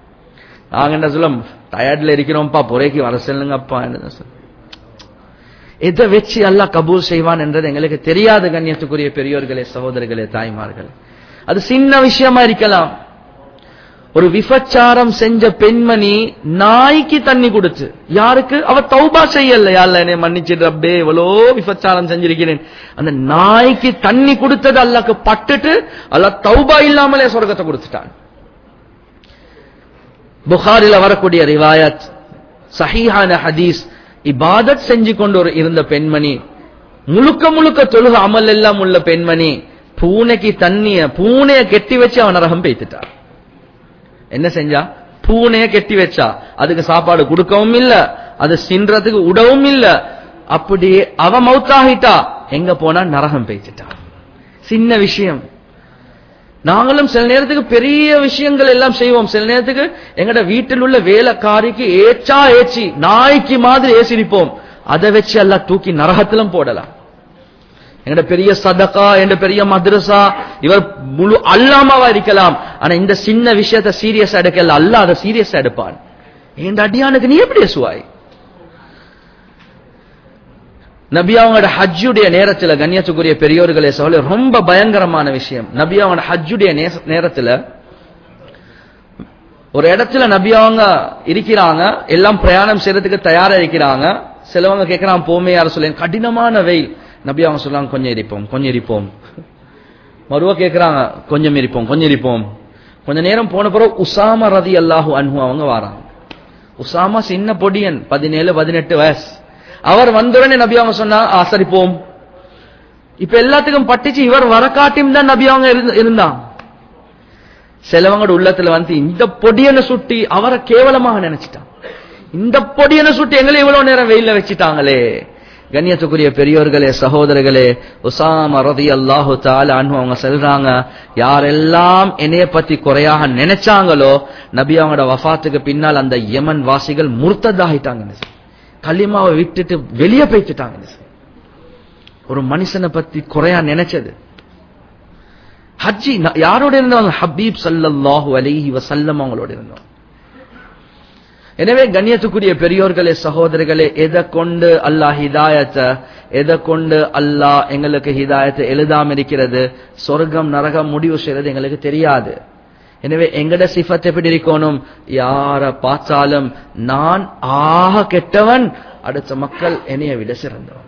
நாங்க என்ன சொல்லும் டயர்ட்ல இருக்கிறோம்ப்பா புறைக்கு வர சொல்லுங்கப்பா என்ன சொல்ல எதை வச்சு அல்லாஹ் கபூல் செய்வான் என்றது எங்களுக்கு தெரியாத கண்ணியத்துக்குரிய பெரியோர்களே சகோதரர்களே தாய்மார்களே அது சின்ன விஷயமா இருக்கலாம் ஒரு விபச்சாரம் செஞ்ச பெண்மணி நாய்க்கு தண்ணி கொடுத்து யாருக்கு அவ தௌபா செய்யல யாழ்ல என்னை மன்னிச்சிடு ரப்பே எவ்வளோ விபச்சாரம் செஞ்சிருக்கிறேன் அந்த நாய்க்கு தண்ணி கொடுத்தது அல்லாக்கு பட்டுட்டு அல்ல தௌபா இல்லாமலே சொர்க்கத்தை கொடுத்துட்டான் புகாரில வரக்கூடிய ரிவாயத் சஹீஹான ஹதீஸ் இபாதத் செஞ்சு கொண்டு ஒரு இருந்த பெண்மணி முழுக்க முழுக்க தொழுக அமல் எல்லாம் உள்ள பெண்மணி பூனைக்கு தண்ணிய பூனைய கெட்டி வச்சு அவன் நரகம் பேத்துட்டான் என்ன செஞ்சா பூனைய கெட்டி வச்சா அதுக்கு சாப்பாடு கொடுக்கவும் இல்ல அது சின்றதுக்கு உடவும் இல்ல அப்படியே அவ மௌத்தாகிட்டா எங்க போனா நரகம் பேய்ச்சிட்டா சின்ன விஷயம் நாங்களும் சில நேரத்துக்கு பெரிய விஷயங்கள் எல்லாம் செய்வோம் சில நேரத்துக்கு எங்கட வீட்டில் உள்ள வேலைக்காரிக்கு ஏச்சா ஏச்சி நாய்க்கு மாதிரி ஏசிரிப்போம் அதை வச்சு எல்லாம் தூக்கி நரகத்திலும் போடலாம் எங்கட பெரிய சதகா என்ற பெரிய மദ്രസா இவர் முழு அல்லாமாவா இருக்கலாம் ஆனா இந்த சின்ன விஷயத்தை சீரியஸ் எடுக்கல அல்ல அதை சீரியஸ் எடுப்பான் இந்த அடியானுக்கு நீ எப்படி ஏசுவாய் நபி அவங்களோட ஹஜ்ஜுடைய நேரத்துல கண்ணியத்துக்குரிய பெரியோர்களே சொல்ல ரொம்ப பயங்கரமான விஷயம் நபி அவங்களோட ஹஜ்ஜுடைய நேச- நேரத்துல ஒரு இடத்துல நபி அவங்க இருக்கிறாங்க எல்லாம் பிரயாணம் செய்யறதுக்கு தயாரா இருக்கிறாங்க சிலவங்க கேட்கறான் போமே யார சொல்ல கடினமான வெயில் நபி அவங்க சொல்றாங்க கொஞ்சம் இருப்போம் கொஞ்சம் இருப்போம் மறுவ கேட்கறாங்க கொஞ்சம் இருப்போம் கொஞ்சம் இருப்போம் கொஞ்ச நேரம் போன பிறகு உசாமா ரதி அல்லாஹு அன்ஹு அவங்க வராங்க உசாமா சின்ன பொடியன் பதினேழு பதினெட்டு வயசு அவர் வந்தவுடனே நபி அவங்க சொன்னா "ஆ, சரி போம் இப்ப எல்லாத்துக்கும் பட்டுச்சு இவர் வரக்காட்டியும் தான் நபி அவங்க இருந்து- இருந்தான் சிலவங்களோட உள்ளத்துல வந்து இந்த பொடியனை சுட்டி அவரை கேவலமாக நினைச்சிட்டான் இந்த பொடியனை சுட்டி எங்களை இவ்வளவு நேரம் வெயில்ல வச்சிட்டாங்களே கண்ணியத்துக்குரிய பெரியோர்களே சகோதரர்களே உசாம ரதி அல்லாஹு தால அன்ஹு அவங்க சொல்றாங்க யாரெல்லாம் என்னைய பத்தி குறையாக நினைச்சாங்களோ நபி அவங்களோட வஃபாத்துக்கு பின்னால் அந்த யமன் வாசிகள் முர்த்ததாகிட்டாங்க களிமாவை விட்டுட்டு வெளியே போய்த்துட்டாங்க ஒரு மனுஷனை பத்தி குறையா நினைச்சது ஹஜ்ஜி ந- யாரோட இருந்தவங்க ஹபீப் ஸல்லல்லாஹு அலைஹி வஸல்லம் அவங்களோட இருந்தோம் எனவே கண்ணியத்துக்குரிய பெரியோர்களே சகோதரர்களே எதை கொண்டு அல்லாஹ் ஹிதாயத்தை எதை கொண்டு அல்லாஹ் எங்களுக்கு ஹிதாயத்தை எழுதாம இருக்கிறது சொர்க்கம் நரகம் முடிவு செய்யறது எங்களுக்கு தெரியாது எனவே எங்கட சிஃபத் எப்படி இருக்கணும் யார பார்த்தாலும் நான் ஆக கெட்டவன் அடுத்த மக்கள் என்னைய விட சிறந்தவன்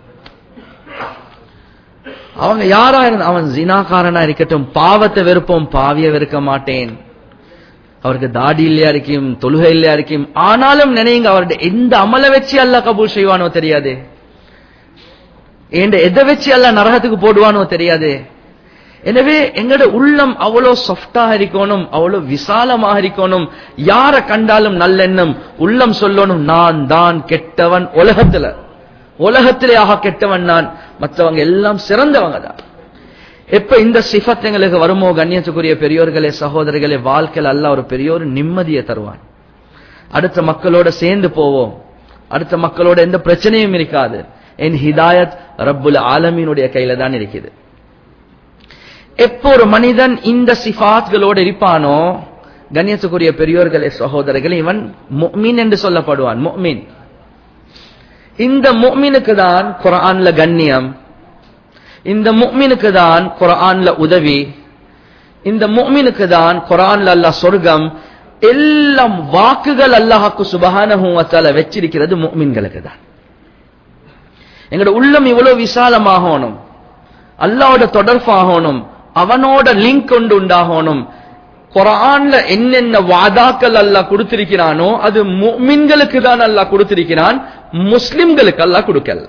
அவங்க யாரா இருந்த அவன் ஜினாக்காரனா இருக்கட்டும் பாவத்தை வெறுப்போம் பாவிய வெறுக்க மாட்டேன் அவருக்கு தாடி இல்லையா இருக்கும் தொழுகை இல்லையா இருக்கும் ஆனாலும் நினைங்க அவருடைய எந்த அமலை வச்சு அல்லாஹ் கபூல் செய்வானோ தெரியாது ஏண்ட எதை வச்சு அல்லாஹ் நரகத்துக்கு போடுவானோ தெரியாது எனவே எங்கட உள்ளம் அவ்வளோ சாஃப்டாக இருக்கணும் அவ்வளோ விசாலமாக இருக்கணும் யார கண்டாலும் நல்லெண்ணம் உள்ளம் சொல்லணும் நான் தான் கெட்டவன் உலகத்துல உலகத்திலே ஆக கெட்டவன் நான் மற்றவங்க எல்லாம் சிறந்தவங்க தான் எப்ப இந்த சிஃபத் எங்களுக்கு வருமோ கண்ணியத்துக்குரிய பெரியோர்களே சகோதரர்களே வாழ்க்கையில் அல்லாஹ் ஒரு பெரிய ஒரு நிம்மதியை தருவான் அடுத்த மக்களோட சேர்ந்து போவோம் அடுத்த மக்களோட எந்த பிரச்சனையும் இருக்காது என் ஹிதாயத் ரப்புல் ஆலமீனுடைய கையில தான் இருக்குது எப்போ ஒரு மனிதன் இந்த சிஃபாத்களோடு இருப்பானோ கண்ணியத்துக்குரிய பெரியோர்களே சகோதரர்களே இவன் முஃமின் என்று சொல்லப்படுவான் முஃமின் இந்த முஃமினுக்கு தான் குர்ஆன்ல கண்ணியம் இந்த முஃமினுக்கு தான் குர்ஆன்ல உதவி இந்த முஃமினுக்கு தான் குர்ஆன்ல அல்லாஹ் சொர்க்கம் எல்லாம் வாக்குகள் அல்லாஹ்க்கு சுபஹானஹு வ தஆலா வெச்சிருக்கிறது முஃமின்களுக்கு தான் எங்களோட உள்ளம் இவ்வளவு விசாலமாகணும் அல்லாஹ்வோட தொடர்பாகணும் அவனோட லிங்க் கொண்டு உண்டாகணும் குரான்ல என்னென்ன வாதாக்கள் அல்லாஹ் கொடுத்திருக்கிறானோ அது முஃமின்களுக்கு தான் அல்லாஹ் கொடுத்திருக்கிறான் முஸ்லிம்களுக்கு அல்லாஹ் கொடுக்கல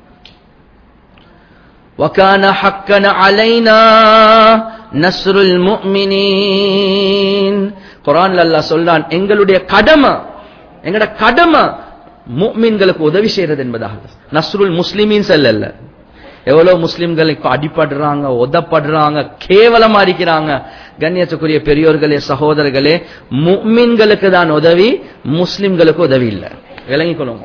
وكان حقا علينا نصر المؤمنين குரான்ல அல்லாஹ் சொல்றான் எங்களுடைய கடமை எங்கட கடமை முஃமின்களுக்கு உதவி செய்யறது என்பதாக நஸ்ருல் முஸ்லிமீன் செல்லல்ல எவ்வளவு முஸ்லிம்கள் இப்ப அடிபடுறாங்க உதப்படுறாங்க கேவலமா இருக்கிறாங்க கண்ணியத்துக்குரிய பெரியோர்களே சகோதரர்களே முஃமின்களுக்கு தான் உதவி முஸ்லிம்களுக்கு உதவி இல்லை விளங்கிக் கொள்ளுங்க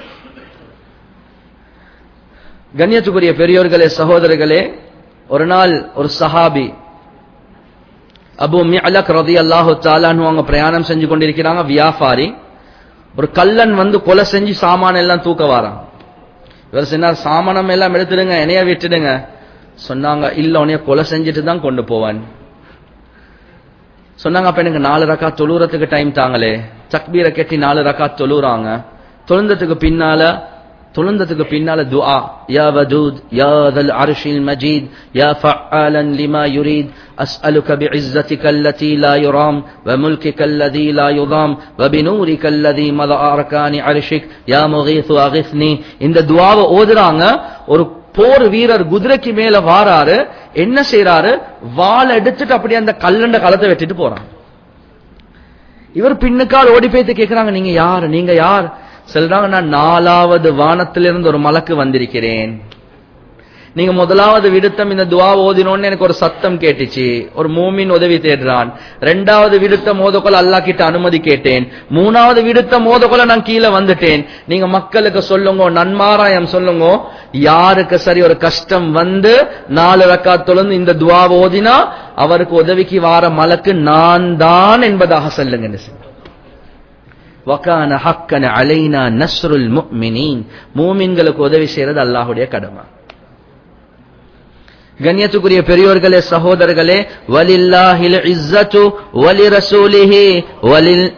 கண்ணியத்துக்குரிய பெரியோர்களே சகோதரர்களே ஒரு நாள் ஒரு சஹாபி அபு மிஅலக் ரலியல்லாஹு தஆலான்னு அவங்க பிரயாணம் செஞ்சு கொண்டிருக்கிறாங்க வியாபாரி ஒரு கல்லன் வந்து கொலை செஞ்சு சாமான எல்லாம் தூக்க வாரான் இவர் சொன்னார் சாமானம் எல்லாம் எடுத்துடுங்க என்னைய விட்டுடுங்க சொன்னாங்க இல்ல உன்னைய கொலை செஞ்சுட்டு தான் கொண்டு போவான் சொன்னாங்க அப்ப எனக்கு நாலு ரக்கா தொழுறதுக்கு டைம் தாங்களே தக்பீரை கட்டி நாலு ரக்கா தொழுறாங்க தொழுந்ததுக்கு பின்னால தொழுந்ததுக்கு பின்னால துஆ யா வதூத் யா தல் அர்ஷில் மஜீத் யா ஃபஅலன் லிமா யுரீத் أسألك بعزتك التي لا يرام وملكك الذي لا يضام وبنورك الذي مضى أركان عرشك يا مغيث أغثني இந்த துஆவை ஓதுறாங்க ஒரு போர் வீரர் குதிரைக்கு மேல வாராரு என்ன செய்யறாரு வாள் எடுத்துட்டு அப்படியே அந்த கல்லண்ட களத்தை வெட்டிட்டு போறாங்க இவர் பின்னுக்கால் ஓடி போய்த்து கேக்குறாங்க நீங்க யார் நீங்க யார் சொல்றாங்க நான் நாலாவது வானத்திலிருந்து ஒரு மலக்கு வந்திருக்கிறேன் நீங்க முதலாவது விடுத்தம் இந்த துவா ஓதினோன்னு எனக்கு ஒரு சத்தம் கேட்டுச்சு ஒரு மூமின் உதவி தேடுறான் ரெண்டாவது விடுத்த மோதக்கொள்ள அல்லா கிட்ட அனுமதி கேட்டேன் மூணாவது விடுத்த மோதக்கொள்ள நான் கீழே வந்துட்டேன் நீங்க மக்களுக்கு சொல்லுங்க நன்மாராயம் சொல்லுங்க யாருக்கு சரி ஒரு கஷ்டம் வந்து நாலு ரக்கா தொழுந்து இந்த துவா ஓதினா அவருக்கு உதவிக்கு வார மலக்கு நான் தான் என்பதாக சொல்லுங்க வக்கான ஹக்கன அலைனா நஸ்ருல் முஃமினீன் மூமின்களுக்கு உதவி செய்யறது அல்லாஹ்வுடைய கடமை கண்ணியத்துக்குரிய பெரியோர்களே சகோதரர்களே வலில்லாஹில் இஸ்ஸத்து வலி ரசூலிஹி வலில்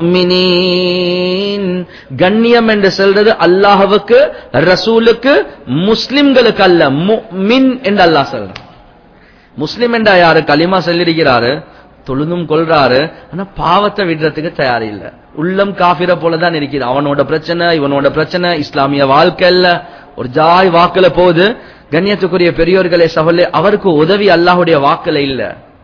முஃமினீன் கண்ணியம் என்று சொல்றது அல்லாஹ்வுக்கு ரசூலுக்கு முஸ்லிம்களுக்கு அல்ல முஃமின் என்று அல்லாஹ் சொல்றான் முஸ்லிம் என்றா யாரு களிமா சொல்லிருக்கிறாரு தொழுதும் கொள்றாரு ஆனா பாவத்தை விடுறதுக்கு தயார் இல்ல உள்ளம் காபிர போலதான் இருக்குது அவனோட பிரச்சனை இவனோட பிரச்சனை இஸ்லாமிய வாழ்க்கை இல்ல ஒரு ஜாய் வாக்குல போகுது கண்ணியத்துக்குரிய பெரியோர்களே சகோதரே அவருக்கு உதவி அல்லாஹுடைய வாக்குல இல்ல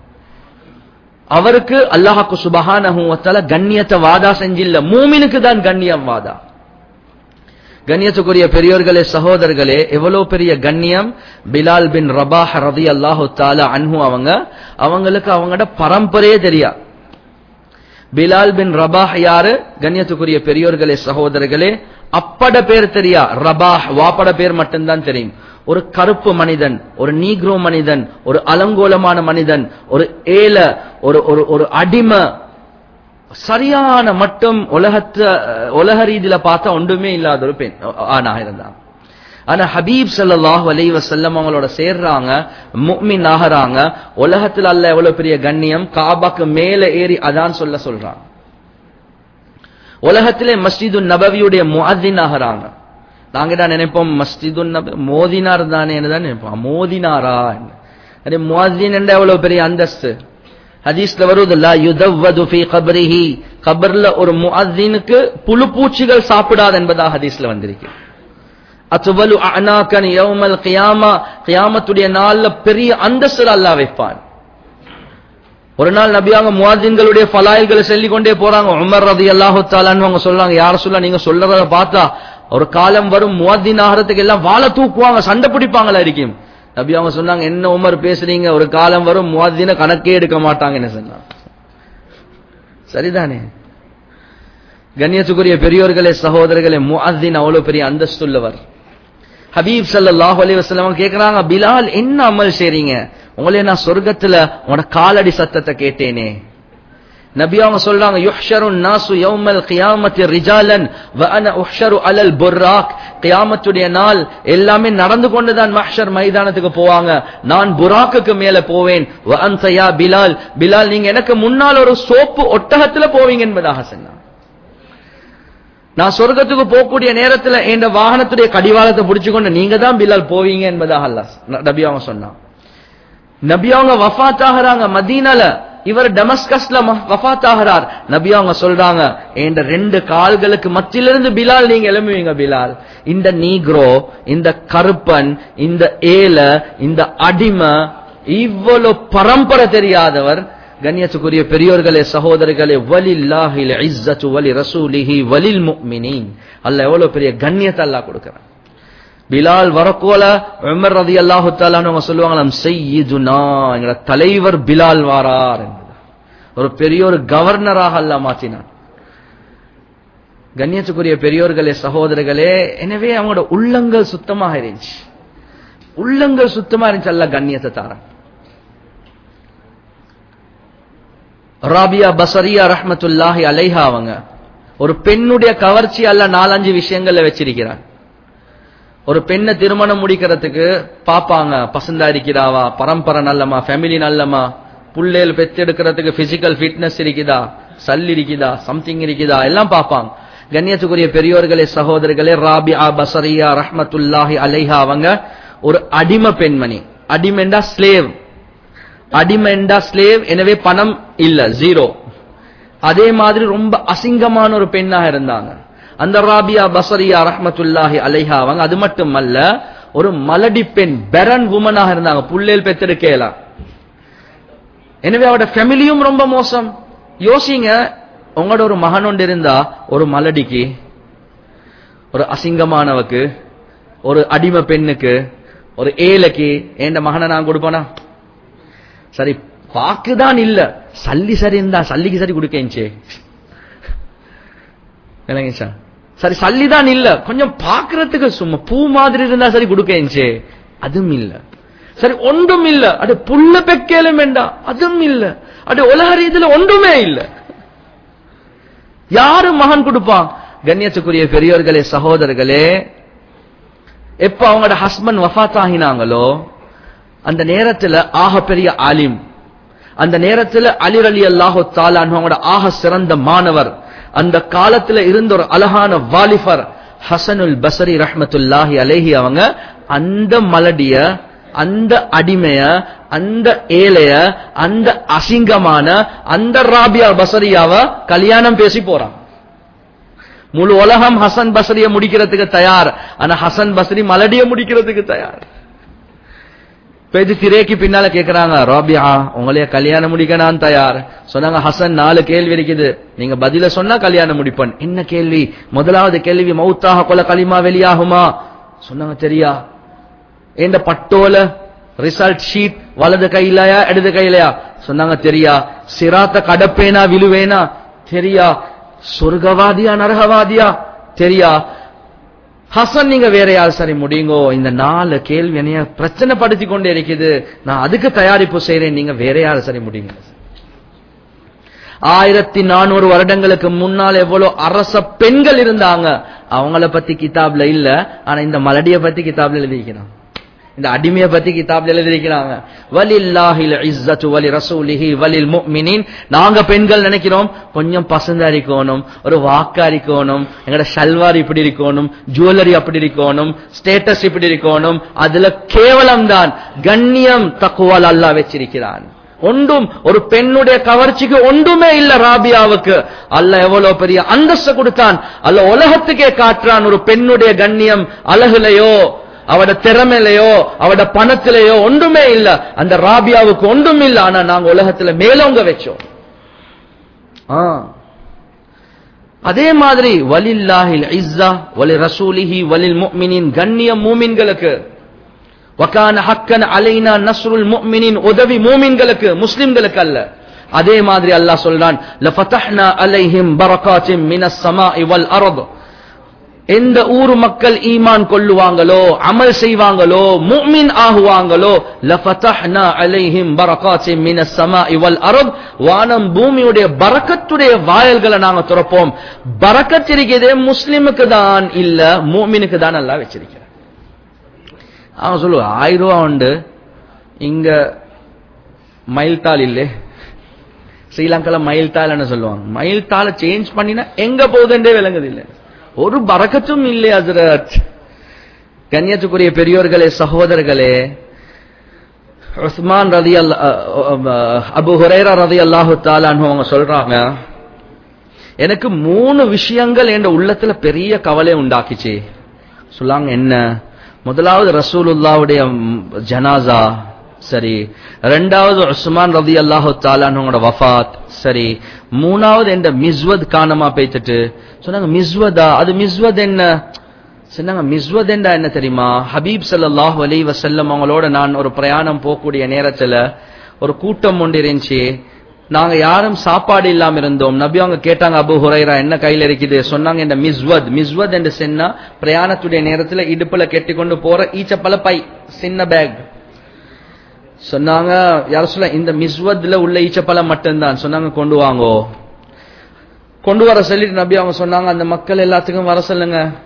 அவருக்கு அல்லாஹாக்கு சுபஹானஹு வத்தால கண்ணியத்தை வாதா செஞ்சில்ல மூமினுக்கு தான் கண்ணியம் வாதா கண்ணியத்துக்குரிய பெரியோர்களே சகோதரர்களே எவ்வளவு பெரிய கண்ணியம் பிலால் பின் ரபாஹ் ரதி அல்லாஹு தாலா அன்ஹு அவங்க அவங்களுக்கு அவங்களோட பரம்பரையே தெரியா பிலால் பின் ரபாஹ் யாரு கண்ணியத்துக்குரிய பெரியோர்களே சகோதரர்களே அப்பட பேர் தெரியா ரபாஹ் வாப்பட பேர் மட்டும்தான் தெரியும் ஒரு கருப்பு மனிதன் ஒரு நீக்ரோ மனிதன் ஒரு அலங்கோலமான மனிதன் ஒரு ஏல ஒரு ஒரு ஒரு அடிமை சரியான மட்டும் உலகத்த உலக ரீதியில பார்த்தா ஒன்றுமே இல்லாத ஒரு பெண் ஆனா இருந்தான் ஆனா ஹபீப் சல்லாஹ் அலைவ செல்லம் அவங்களோட சேர்றாங்க முக்மின் ஆகிறாங்க உலகத்துல அல்ல எவ்வளவு பெரிய கண்ணியம் காபாக்கு மேல ஏறி அதான் சொல்ல சொல்றாங்க உலகத்திலே மஸ்ஜிது நபவியுடைய முஅத்தின் ஆகிறாங்க நாங்க தான் நினைப்போம் மஸ்ஜிது நபி மோதினார் தானே தான் நினைப்போம் மோதினாரா அதே முஅத்தின் என்ற எவ்வளவு பெரிய அந்தஸ்து ஹதீஸ்ல வருவது லா யுதவ்வது ஃபீ கப்ரிஹி கபர்ல ஒரு முஅத்தினுக்கு புழு பூச்சிகள் சாப்பிடாது என்பதாக ஹதீஸ்ல வந்திருக்கு அத்துவலு அனாக்கன் யௌமல் கியாமா கியாமத்துடைய நாள்ல பெரிய அந்தஸ்து அல்லாஹ் வைப்பான் ஒரு நாள் நபியாங்க முவாதின்களுடைய ஃபலாயில்களை சொல்லிக் கொண்டே போறாங்க உமர் ரதி அல்லாஹு தாலான்னு அவங்க சொல்றாங்க யார சொல்ல நீங்க சொல்றத பார்த்தா ஒரு காலம் வரும் முவாதின் ஆகிறதுக்கு எல்லாம் வாழை தூக்குவாங்க சண்டை பிடிப்பாங்களா இருக்கும் நபி அவங்க சொன்னாங்க என்ன உமர் பேசுறீங்க ஒரு காலம் வரும் முவாதின கணக்கே எடுக்க மாட்டாங்கன்னு சொன்னாங்க சரிதானே கண்ணியத்துக்குரிய பெரியோர்களே சகோதரர்களே முஅத்தின் அவ்வளவு பெரிய அந்தஸ்துள்ளவர் ஹபீப் சல்லாஹ் அலி வசலம் கேக்குறாங்க பிலால் என்ன அமல் செய்றீங்க உங்களே நான் சொர்க்கத்துல உங்களோட காலடி சத்தத்தை கேட்டேனே நபி அவங்க சொல்றாங்க யுஹ்ஷரு நாசு யௌமல் கியாமத்தி ரிஜாலன் வ அன உஹ்ஷரு அலல் புர்ராக் கியாமத்துடைய நாள் எல்லாமே நடந்து கொண்டுதான் மஹ்ஷர் மைதானத்துக்கு போவாங்க நான் புராக்குக்கு மேல போவேன் வ அன்த யா பிலால் பிலால் நீங்க எனக்கு முன்னால் ஒரு சோப்பு ஒட்டகத்துல போவீங்க என்பதாக சொன்னாங்க நான் சொர்க்கத்துக்கு போகக்கூடிய நேரத்துல என் வாகனத்துடைய கடிவாளத்தை பிடிச்சுக்கொண்டு நீங்க தான் பிலால் போவீங்க என்பதாக அல்ல நபி அவங்க சொன்னான் நபி அவங்க வஃத் ஆகிறாங்க மதீனால இவர் டமஸ்கஸ்ல வஃத் ஆகிறார் நபி அவங்க சொல்றாங்க என்ற ரெண்டு கால்களுக்கு மத்தியிலிருந்து பிலால் நீங்க எழும்புவீங்க பிலால் இந்த நீக்ரோ இந்த கருப்பன் இந்த ஏல இந்த அடிமை இவ்வளவு பரம்பரை தெரியாதவர் கண்ணியத்துக்குரிய பெரியோர்களே சகோதரர்களே வலில்லாஹில் இஸ்ஸத்து வலி ரசூலிஹி வலில் முஃமினீன் அல்லாஹ் எவ்வளவு பெரிய கண்ணியத்தை அல்லாஹ் கொடுக்கிறான் பிலால் வரக்கோல உமர் ரதி அல்லாஹு அவங்க சொல்லுவாங்களாம் செய்யுதுனா எங்களோட தலைவர் பிலால் வாரார் என்பது ஒரு பெரிய ஒரு கவர்னராக அல்லாஹ் மாற்றினான் கண்ணியத்துக்குரிய பெரியோர்களே சகோதரர்களே எனவே அவங்களோட உள்ளங்கள் சுத்தமாக இருந்துச்சு உள்ளங்கள் சுத்தமா இருந்துச்சு அல்ல கண்ணியத்தை தாரன் ராபியா பசரியா ரஹ்மத்துல்லாஹி அலைஹா அவங்க ஒரு பெண்ணுடைய கவர்ச்சி அல்ல நாலஞ்சு விஷயங்கள்ல வச்சிருக்கிறார் ஒரு பெண்ணை திருமணம் முடிக்கிறதுக்கு பாப்பாங்க பசந்தா இருக்கிறாவா பரம்பரை நல்லமா ஃபேமிலி நல்லமா புள்ளேல் பெத்தெடுக்கிறதுக்கு பிசிக்கல் ஃபிட்னஸ் இருக்குதா சல் இருக்குதா சம்திங் இருக்குதா எல்லாம் பார்ப்பாங்க கண்ணியத்துக்குரிய பெரியோர்களே சகோதரர்களே ராபியா பசரியா ரஹ்மத்துல்லாஹி அலைஹா அவங்க ஒரு அடிமை பெண்மணி அடிமெண்டா ஸ்லேவ் அடிமெண்டா ஸ்லேவ் எனவே பணம் இல்ல ஜீரோ அதே மாதிரி ரொம்ப அசிங்கமான ஒரு பெண்ணாக இருந்தாங்க அந்த ராபியா பசரியா ரஹ்மத்துல்லாஹி அலைஹா அவங்க அது மட்டுமல்ல ஒரு மலடி பெண் பெரன் உமனாக இருந்தாங்க புள்ளேல் பெத்தெடுக்கலாம் எனவே அவட ஃபேமிலியும் ரொம்ப மோசம் யோசிங்க உங்களோட ஒரு மகன் ஒன்று இருந்தா ஒரு மலடிக்கு ஒரு அசிங்கமானவக்கு ஒரு அடிமை பெண்ணுக்கு ஒரு ஏழைக்கு என் மகனை நான் கொடுப்பேனா சரி பாக்குதான் இல்ல சல்லி சரி இருந்தா சல்லிக்கு சரி கொடுக்கேன்ச்சே இல்லைங்க சார் சரி சல்லிதான் இல்ல கொஞ்சம் பாக்குறதுக்கு சும்மா பூ மாதிரி இருந்தா சரி கொடுக்கேன்ச்சே அதுவும் இல்ல சரி ஒன்றும் இல்ல அது புல்ல பெக்கேலும் வேண்டாம் அதுவும் இல்ல அது உலக ரீதியில ஒன்றுமே இல்ல யாரு மகன் கொடுப்பான் கண்ணியத்துக்குரிய பெரியோர்களே சகோதரர்களே எப்ப அவங்களோட ஹஸ்பண்ட் வஃத் ஆகினாங்களோ அந்த நேரத்துல ஆக பெரிய ஆலிம் அந்த நேரத்துல அலிர் அலி அல்லாஹு தாலான் அவங்களோட ஆக சிறந்த மாணவர் அந்த காலத்துல இருந்த ஒரு அழகான வாலிபர் ஹசனுல் பசரி ரஹ்மத்துல்லாஹி அலேஹி அவங்க அந்த மலடிய அந்த அடிமைய அந்த ஏழைய அந்த அசிங்கமான அந்த ராபியா பசரியாவ கல்யாணம் பேசி போறான் முழு உலகம் ஹசன் பசரிய முடிக்கிறதுக்கு தயார் ஆனா ஹசன் பசரி மலடிய முடிக்கிறதுக்கு தயார் பேச்சு திரைக்கு பின்னால கேக்குறாங்க ராபியா உங்களைய கல்யாணம் முடிக்க நான் தயார் சொன்னாங்க ஹசன் நாலு கேள்வி இருக்குது நீங்க பதில சொன்னா கல்யாணம் முடிப்பேன் என்ன கேள்வி முதலாவது கேள்வி மௌத்தாக கொல களிமா வெளியாகுமா சொன்னாங்க தெரியா இந்த பட்டோல ரிசல்ட் ஷீட் வலது கையிலயா இடது கையிலயா சொன்னாங்க தெரியா சிராத்த கடப்பேனா விழுவேனா தெரியா சொர்க்கவாதியா நரகவாதியா தெரியா ஹசன் நீங்க வேற யார் சரி முடியுங்கோ இந்த நாலு கேள்வி என்னைய பிரச்சனை படுத்தி கொண்டே இருக்குது நான் அதுக்கு தயாரிப்பு செய்யறேன் நீங்க வேற யார் சரி முடியுங்க ஆயிரத்தி நானூறு வருடங்களுக்கு முன்னால் எவ்வளவு அரச பெண்கள் இருந்தாங்க அவங்கள பத்தி கிதாப்ல இல்ல ஆனா இந்த மலடிய பத்தி கிதாப்ல எழுதிக்கிறான் இந்த அடிமைய பத்தி கிதாப்ல எழுதியிருக்கிறாங்க வலில்லாஹில் இஸ்ஸத்து வலி ரசூலிஹி வலில் முஃமினீன் நாங்க பெண்கள் நினைக்கிறோம் கொஞ்சம் பசந்தா இருக்கணும் ஒரு வாக்கா இருக்கணும் எங்கட ஷல்வார் இப்படி இருக்கணும் ஜுவல்லரி அப்படி இருக்கணும் ஸ்டேட்டஸ் இப்படி இருக்கணும் அதுல கேவலம் தான் கண்ணியம் தக்குவால் அல்லாஹ் வச்சிருக்கிறான் ஒன்றும் ஒரு பெண்ணுடைய கவர்ச்சிக்கு ஒன்றுமே இல்ல ராபியாவுக்கு அல்ல எவ்வளவு பெரிய அந்தஸ்து கொடுத்தான் அல்ல உலகத்துக்கே காட்டுறான் ஒரு பெண்ணுடைய கண்ணியம் அழகுலையோ அவட திறமையிலையோ அவட பணத்திலேயோ ஒன்றுமே இல்ல அந்த ராபியாவுக்கு ஒன்றும் இல்ல ஆனா நாங்க உலகத்துல மேலோங்க வச்சோம் ஆ. அதே மாதிரி வலில்லாஹில் இஸ்ஸா வலி ரசூலிஹி வலில் முஃமினின் கண்ணியம் மூமின்களுக்கு வகான ஹக்கன் அலைனா நஸ்ருல் முஃமினின் உதவி மூமின்களுக்கு முஸ்லிம்களுக்கு அல்ல அதே மாதிரி அல்லாஹ் சொல்றான் லஃபதஹ்னா அலைஹிம் பரகாத்தின் மினஸ் ஸமாஇ வல் அர்த் எந்த ஊர் மக்கள் ஈமான் கொள்ளுவாங்களோ அமல் செய்வாங்களோ முஃமின் ஆகுவாங்களோ லஃபதஹ்னா அலைஹிம் பரகாத்தின் மினஸ் ஸமாஇ வல் அர்த் வானம் பூமியுடைய பரக்கத்துடைய வாயல்களை நாங்க திறப்போம் பரக்கத் இருக்கிறதே முஸ்லிமுக்கு தான் இல்ல முஃமினுக்கு தான் அல்லாஹ் வச்சிருக்கிறார் அவன் சொல்லுவா ஆயிரம் ரூபா உண்டு இங்க மைல் தாள் இல்லே ஸ்ரீலங்கால மைல் தாள்னு சொல்லுவாங்க மைல் தாளை சேஞ்ச் பண்ணினா எங்க போகுதுன்றே விளங்குது இல்ல ஒரு பறக்கத்தும் இல்லை ஹசரத் கண்ணியத்துக்குரிய பெரியோர்களே சகோதரர்களே உஸ்மான் ரதி அல்லா அபு ஹுரேரா ரதி அல்லாஹு தாலான்னு அவங்க சொல்றாங்க எனக்கு மூணு விஷயங்கள் என் உள்ளத்துல பெரிய கவலை உண்டாக்கிச்சு சொல்லாங்க என்ன முதலாவது ரசூலுல்லாவுடைய ஜனாசா சரி ரெண்டாவது உஸ்மான் ரதி அல்லாஹு தாலானோட வஃபாத் சரி மூணாவது என்ற மிஸ்வத் காணமா பேத்துட்டு சொன்னாங்க மிஸ்வதா அது மிஸ்வத் என்ன சொன்னாங்க மிஸ்வத் என்றா என்ன தெரியுமா ஹபீப் ஸல்லல்லாஹு அலைஹி வஸல்லம் அவங்களோட நான் ஒரு பிரயாணம் போகக்கூடிய நேரத்துல ஒரு கூட்டம் ஒன்று இருந்துச்சு நாங்க யாரும் சாப்பாடு இல்லாம இருந்தோம் நபி அவங்க கேட்டாங்க அபு ஹுரைரா என்ன கையில இருக்குது சொன்னாங்க இந்த மிஸ்வத் மிஸ்வத் என்று சொன்னா பிரயாணத்துடைய நேரத்துல இடுப்புல கெட்டி கொண்டு போற ஈச்சப்பல பை சின்ன பேக் சொன்னாங்க யார சொல்ல இந்த மிஸ்வத்ல உள்ள ஈச்சப்பழம் மட்டும்தான் சொன்னாங்க கொண்டு வாங்கோ கொண்டு வர சொல்லிட்டு நபி அவங்க சொன்னாங்க அந்த மக்கள் எல்லாத்துக்கும் வர சொல்லுங்க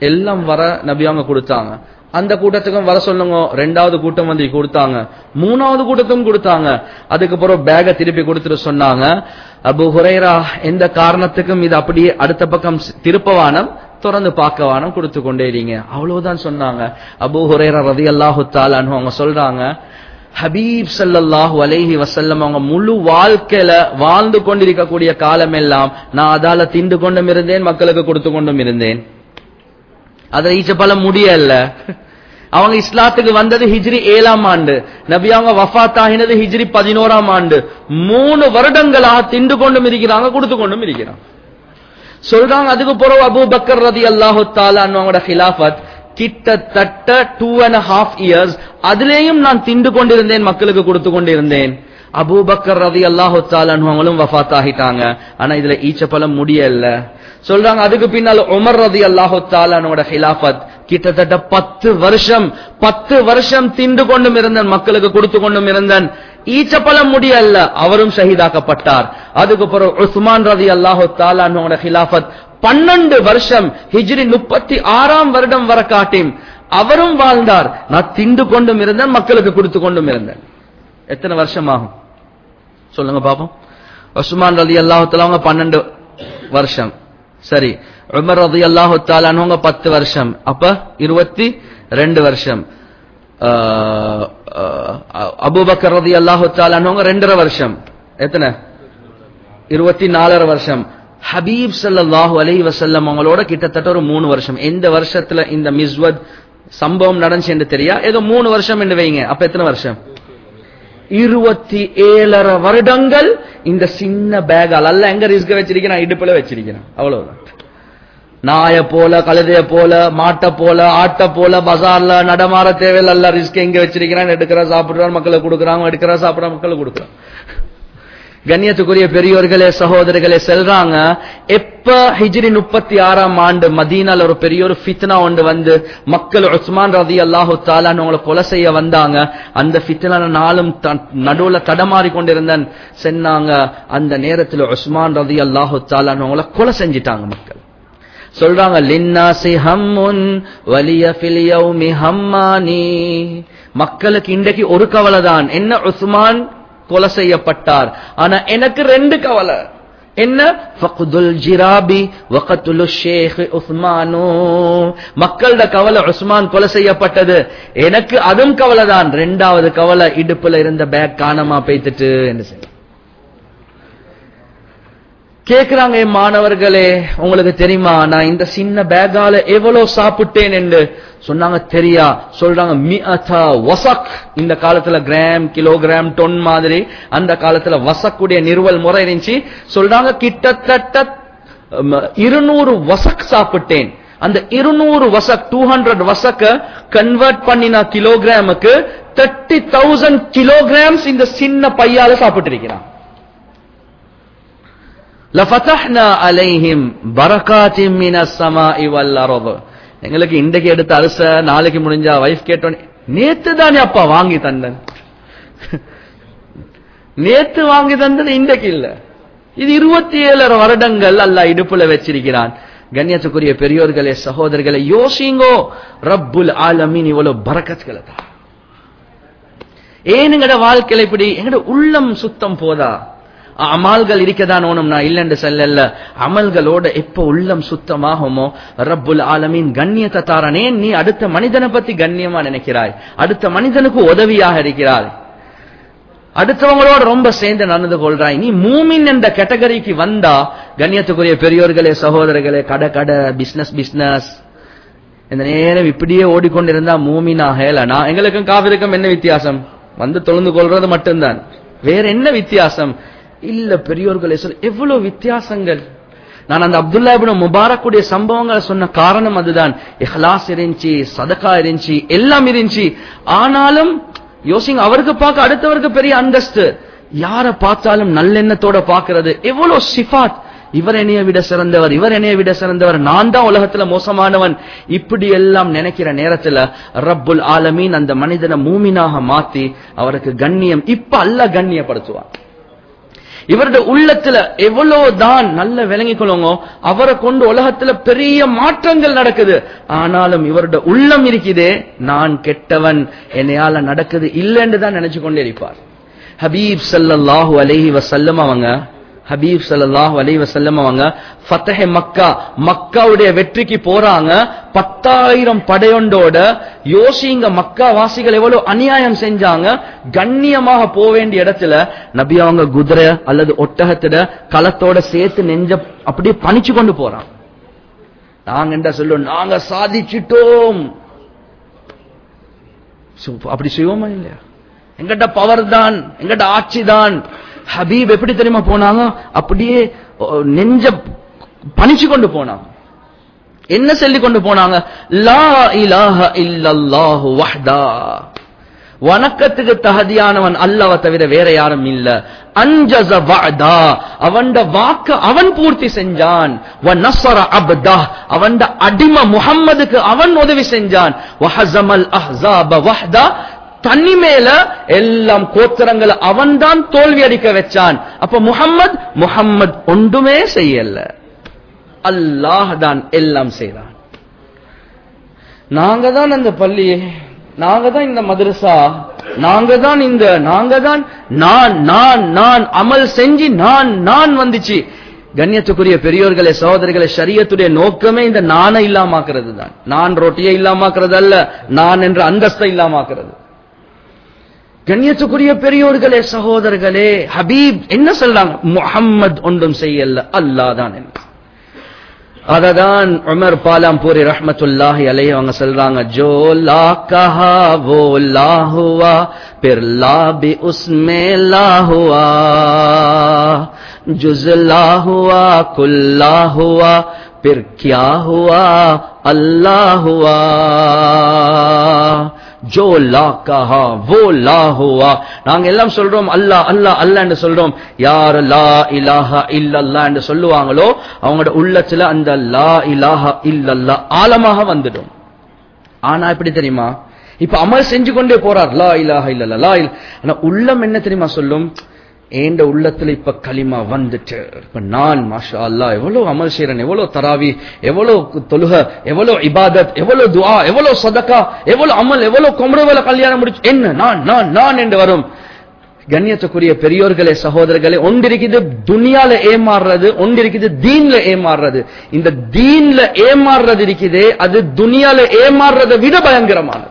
எல்லாம் வர நபி அவங்க கொடுத்தாங்க அந்த கூட்டத்துக்கும் வர சொல்லுங்க ரெண்டாவது கூட்டம் வந்து கொடுத்தாங்க மூணாவது கூட்டத்துக்கும் கொடுத்தாங்க அதுக்கப்புறம் பேக திருப்பி கொடுத்துட்டு சொன்னாங்க அபு ஹுரைரா எந்த காரணத்துக்கும் இது அப்படியே அடுத்த பக்கம் திருப்பவானம் திறந்து பார்க்க வானம் கொடுத்து கொண்டே இருங்க அவ்வளவுதான் சொன்னாங்க அபு ஹுரைரா ரதி அல்லாஹு அவங்க சொல்றாங்க ஹபீப் ஸல்லல்லாஹு அலைஹி வஸல்லம் அவங்க முழு வாழ்க்கையில வாழ்ந்து கொண்டிருக்கக்கூடிய காலம் எல்லாம் நான் அதால திண்டு கொண்டும் இருந்தேன் மக்களுக்கு கொடுத்து கொண்டும் இருந்தேன் அதுல ஈச்சப்பழம் முடியல அவங்க இஸ்லாத்துக்கு வந்தது ஹிஜ்ரி ஏழாம் ஆண்டு நபி அவங்க வஃபாத் ஆகினது ஹிஜ்ரி பதினோராம் ஆண்டு மூணு வருடங்களாக திண்டு கொண்டும் இருக்கிறாங்க கொடுத்து கொண்டும் இருக்கிறாங்க சொல்றாங்க அதுக்கு பிறகு அபூ பக்கர் ரதி அல்லாஹு அவங்களோட ஹிலாஃபத் கிட்டத்தட்ட டூ அண்ட் ஹாஃப் இயர்ஸ் அதுலேயும் நான் திண்டு கொண்டிருந்தேன் மக்களுக்கு கொடுத்து கொண்டிருந்தேன் அபூபக்கர் ரதி அல்லாஹு அவங்களும் வஃபாத் ஆகிட்டாங்க ஆனா இதுல ஈச்சப்பழம் முடியல சொல்றாங்க அதுக்கு பின்னால் உமர் ரதி அல்லாஹு தாலானோட ஹிலாஃபத் கிட்டத்தட்ட பத்து வருஷம் பத்து வருஷம் திண்டு கொண்டும் இருந்தன் மக்களுக்கு கொடுத்து கொண்டும் இருந்தன் ஈச்சப்பழம் முடியல அவரும் ஷஹீதாக்கப்பட்டார் அதுக்கு பிறகு உஸ்மான் ரதி அல்லாஹு தாலானோட ஹிலாஃபத் பன்னெண்டு வருஷம் ஹிஜ்ரி முப்பத்தி ஆறாம் வருடம் வர காட்டியும் அவரும் வாழ்ந்தார் நான் திண்டு கொண்டும் இருந்தேன் மக்களுக்கு கொடுத்து கொண்டும் இருந்தேன் எத்தனை வருஷம் ஆகும் சொல்லுங்க பாப்போம் உஸ்மான் ரதி அல்லாஹு அவங்க பன்னெண்டு வருஷம் சரி உமர் ரதி அல்லாஹு தாலானவங்க பத்து வருஷம் அப்ப இருபத்தி ரெண்டு வருஷம் அபுபக்கர் ரதி அல்லாஹு தாலானவங்க ரெண்டரை வருஷம் எத்தனை இருபத்தி நாலரை வருஷம் ஹபீப் சல்லாஹூ அலி வசல்லம் அவங்களோட கிட்டத்தட்ட ஒரு மூணு வருஷம் எந்த வருஷத்துல இந்த மிஸ்வத் சம்பவம் நடந்துச்சு என்று தெரியா ஏதோ மூணு வருஷம் என்று வைங்க அப்ப எத்தனை வருஷம் இருபத்தி ஏழரை வருடங்கள் இந்த சின்ன பேகால் அல்ல எங்க ரிஸ்க வச்சிருக்கிறேன் இடுப்புல வச்சிருக்கிறேன் அவ்வளவுதான் நாய போல கழுதைய போல மாட்டை போல ஆட்டை போல பஜார்ல நடமாற தேவையில்ல ரிஸ்க் எங்க வச்சிருக்கிறான் எடுக்கிற சாப்பிடுறான் மக்களுக்கு கொடுக்குறாங்க எடுக்கிற சாப்பிடுற மக்களுக்கு கொடுக்குறான் கண்ணியத்துக்குரிய பெரியோர்களே சகோதரர்களே செல்றாங்க எப்ப ஹிஜ்ரி முப்பத்தி ஆறாம் ஆண்டு மதீனால ஒரு பெரிய ஒரு ஃபித்னா ஒன்று வந்து மக்கள் உஸ்மான் ரதி அல்லாஹு தாலான்னு அவங்களை கொலை செய்ய வந்தாங்க அந்த ஃபித்னால நாளும் நடுவுல தடமாறி கொண்டிருந்தன் சென்னாங்க அந்த நேரத்தில் உஸ்மான் ரதி அல்லாஹு தாலான்னு அவங்கள கொலை செஞ்சிட்டாங்க மக்கள் சொல்றாங்க லின்னாசி ஹம்முன் வலிய ஃபில் யௌமி ஹம்மானி மக்களுக்கு இன்றைக்கு ஒரு கவலை தான் என்ன உஸ்மான் கொலை செய்யப்பட்டார் ஆனா எனக்கு ரெண்டு கவலை என்ன ஃபக்துல் ஜிராபி வகத்துலு ஷேக் உஸ்மானு மக்களோட கவலை உஸ்மான் கொலை செய்யப்பட்டது எனக்கு அதுவும் கவலை தான் ரெண்டாவது கவலை இடுப்புல இருந்த பேக் காணாம பேத்துட்டு என்று சொல்லி கேக்குறாங்க என் மாணவர்களே உங்களுக்கு தெரியுமா நான் இந்த சின்ன பேக்கால எவ்வளவு சாப்பிட்டேன் என்று சொன்னாங்க தெரியா சொல்றாங்க மிஅதா வசக் இந்த காலத்துல கிராம் கிலோகிராம் டொன் மாதிரி அந்த காலத்துல வசக்குடைய நிறுவல் முறை இருந்துச்சு சொல்றாங்க கிட்டத்தட்ட இருநூறு வசக் சாப்பிட்டேன் அந்த இருநூறு வசக் டூ ஹண்ட்ரட் வசக்க கன்வெர்ட் பண்ணினா கிலோகிராமுக்கு தேர்ட்டி தௌசண்ட் கிலோகிராம்ஸ் இந்த சின்ன பையால சாப்பிட்டு இருக்கிறான் لفتحنا عليهم بركات من السماء والارض எங்களுக்கு இன்றைக்கு எடுத்த அரச நாளைக்கு முடிஞ்சா வைஃப் கேட்டோம் நேத்து தானே அப்பா வாங்கி தந்தன் நேத்து வாங்கி தந்தது இன்றைக்கு இல்ல இது இருபத்தி ஏழரை வருடங்கள் அல்ல இடுப்புல வச்சிருக்கிறான் கண்ணியத்துக்குரிய பெரியோர்களே சகோதரர்களை யோசிங்கோ ரப்புல் ஆலமீன் இவ்வளவு பரக்கத்துகளை தான் ஏன் எங்கட வாழ்க்கையில இப்படி எங்கட உள்ளம் சுத்தம் போதா அமல்கள் இருக்கதான் ஓணும் நான் இல்லைன்னு சொல்லல அமல்களோட எப்ப உள்ளம் சுத்தமாகுமோ ரப்புல் ஆலமீன் கண்ணியத்தை தாரனே நீ அடுத்த மனிதனை பத்தி கண்ணியமா நினைக்கிறாய் அடுத்த மனிதனுக்கு உதவியாக இருக்கிறாய் அடுத்தவங்களோட ரொம்ப சேர்ந்து நடந்து கொள்றாய் நீ மூமின் என்ற கேட்டகரிக்கு வந்தா கண்ணியத்துக்குரிய பெரியோர்களே சகோதரர்களே கடை கடை பிசினஸ் பிசினஸ் இந்த நேரம் இப்படியே ஓடிக்கொண்டிருந்தா மூமினாக நான் எங்களுக்கும் காவிருக்கும் என்ன வித்தியாசம் வந்து தொழுந்து கொள்றது மட்டும்தான் வேற என்ன வித்தியாசம் இல்ல பெரியோர்களே சொல்ல எவ்வளவு வித்தியாசங்கள் நான் அந்த அப்துல்லா இப்னு முபாரக்குடைய சம்பவங்களை சொன்ன காரணம் அதுதான் இஹ்லாஸ் இருந்துச்சு சதகா இருந்துச்சு எல்லாம் இருந்துச்சு ஆனாலும் யோசிங்க அவருக்கு பார்க்க அடுத்தவருக்கு பெரிய அந்தஸ்து யார பார்த்தாலும் நல்லெண்ணத்தோட பார்க்கிறது எவ்வளவு சிஃபாத் இவர் என்னைய விட சிறந்தவர் இவர் என்னைய விட சிறந்தவர் நான் தான் உலகத்துல மோசமானவன் இப்படி எல்லாம் நினைக்கிற நேரத்துல ரப்புல் ஆலமீன் அந்த மனிதனை மூமினாக மாத்தி அவருக்கு கண்ணியம் இப்ப அல்ல கண்ணியப்படுத்துவான் இவருடைய உள்ளத்துல எவ்வளவுதான் நல்ல விளங்கிக் கொள்ளுங்க அவரை கொண்டு உலகத்துல பெரிய மாற்றங்கள் நடக்குது ஆனாலும் இவருடைய உள்ளம் இருக்குதே நான் கெட்டவன் என்னையால நடக்குது இல்லைன்னு தான் நினைச்சு கொண்டே இருப்பார் ஹபீப் ஸல்லல்லாஹு அலைஹி வஸல்லம் அவங்க ஹபீப் ஸல்லல்லாஹு அலைஹி வஸல்லம் அவங்க ஃபத்ஹ் மக்கா மக்காவுடைய வெற்றிக்கு போறாங்க பத்தாயிரம் படையொண்டோட யோசிங்க மக்கா வாசிகள் எவ்வளவு அநியாயம் செஞ்சாங்க கண்ணியமாக போக வேண்டிய இடத்துல நபி அவங்க குதிரை அல்லது ஒட்டகத்திட களத்தோட சேர்த்து நெஞ்ச அப்படியே பணிச்சு கொண்டு போறாங்க நாங்க என்ன சொல்லுவோம் நாங்க சாதிச்சிட்டோம் சு- அப்படி செய்வோமா இல்லையா எங்கிட்ட பவர் தான் எங்கிட்ட ஆட்சி தான் ஹபீப் எப்படி தெரியுமா போனாங்க அப்படியே ஓ, நெஞ்ச பணிச்சு கொண்டு போனாங்க என்ன சொல்லி கொண்டு போனாங்க லா இலாஹ இல்லல்லாஹு வஹ்தா வணக்கத்துக்கு தகுதியானவன் அல்லாஹ்வை தவிர வேற யாரும் இல்ல அன்ஜஸ வஅதா அவன்ட வாக்க அவன் பூர்த்தி செஞ்சான் வ நஸர அப்தா அவன்ட அடிமை முஹம்மதுக்கு அவன் உதவி செஞ்சான் வ ஹஸமல் அஹ்ஸாப வஹ்தா தனி மேல எல்லாம் கோத்திரங்களை அவன்தான் தோல்வி அடிக்க வச்சான் அப்ப முஹம்மத் முஹம்மத் ஒன்றுமே செய்யல அல்லாஹ் தான் எல்லாம் செய்தான் நாங்க தான் அந்த பள்ளி நாங்க தான் இந்த மதரசா நாங்க தான் இந்த நாங்க தான் நான் நான் நான் அமல் செஞ்சு நான் நான் வந்துச்சு கண்ணியத்துக்குரிய பெரியோர்களே சகோதரிகளே ஷரியத்துடைய நோக்கமே இந்த நானை இல்லாமாக்குறது தான் நான் ரொட்டியை இல்லாமாக்குறது அல்ல நான் என்ற அந்தஸ்தை இல்லாமாக்குறது கண்ணியத்துக்குரிய பெரியோர்களே சகோதரர்களே ஹபீப் என்ன சொல்றாங்க முஹம்மத் ஒன்றும் செய்யல அல்லாஹ் தான் என்று அததான் உமர் பாலாம்பூரி ரஹ்மத்துல்லாஹி அலைஹி அவங்க சொல்றாங்க ஜோ லா கஹா वो ला हुआ फिर ला भी उसमें ला हुआ जुज ला हुआ कुल ला हुआ फिर क्या हुआ अल्लाह हुआ ஜோ லா கஹா வோ லா ஹுவா நாங்க எல்லாம் சொல்றோம் அல்லாஹ் அல்லாஹ் அல்லாஹ் என்று சொல்றோம் யார் லா இலாஹா இல்லல்லா என்று சொல்லுவாங்களோ அவங்களோட உள்ளத்துல அந்த லா இலாஹா இல்லல்லா ஆழமாக வந்துடும் ஆனா எப்படி தெரியுமா இப்ப அமல் செஞ்சு கொண்டே போறார் லா இலாஹா இல்லல்லா லா இல் ஆனா உள்ளம் என்ன தெரியுமா சொல்லும் ஏண்ட உள்ளத்துல இப்ப களிமா வந்துட்டு இப்ப நான் மாஷா அல்லாஹ் எவ்வளவு அமல் செய்யறேன் எவ்வளவு தராவி எவ்வளவு தொழுக எவ்வளவு இபாதத் எவ்வளவு துஆ எவ்வளவு சதகா எவ்வளவு அமல் எவ்வளவு கொமரவேல கல்யாணம் முடிச்சு என்ன நான் நான் நான் என்று வரும் கண்ணியத்துக்குரிய பெரியோர்களே சகோதரர்களே ஒன்றிருக்குது துனியால ஏமாறுறது ஒன்றிருக்குது தீன்ல ஏமாறுறது இந்த தீன்ல ஏமாறுறது இருக்குதே அது துனியால ஏமாறுறதை விட பயங்கரமானது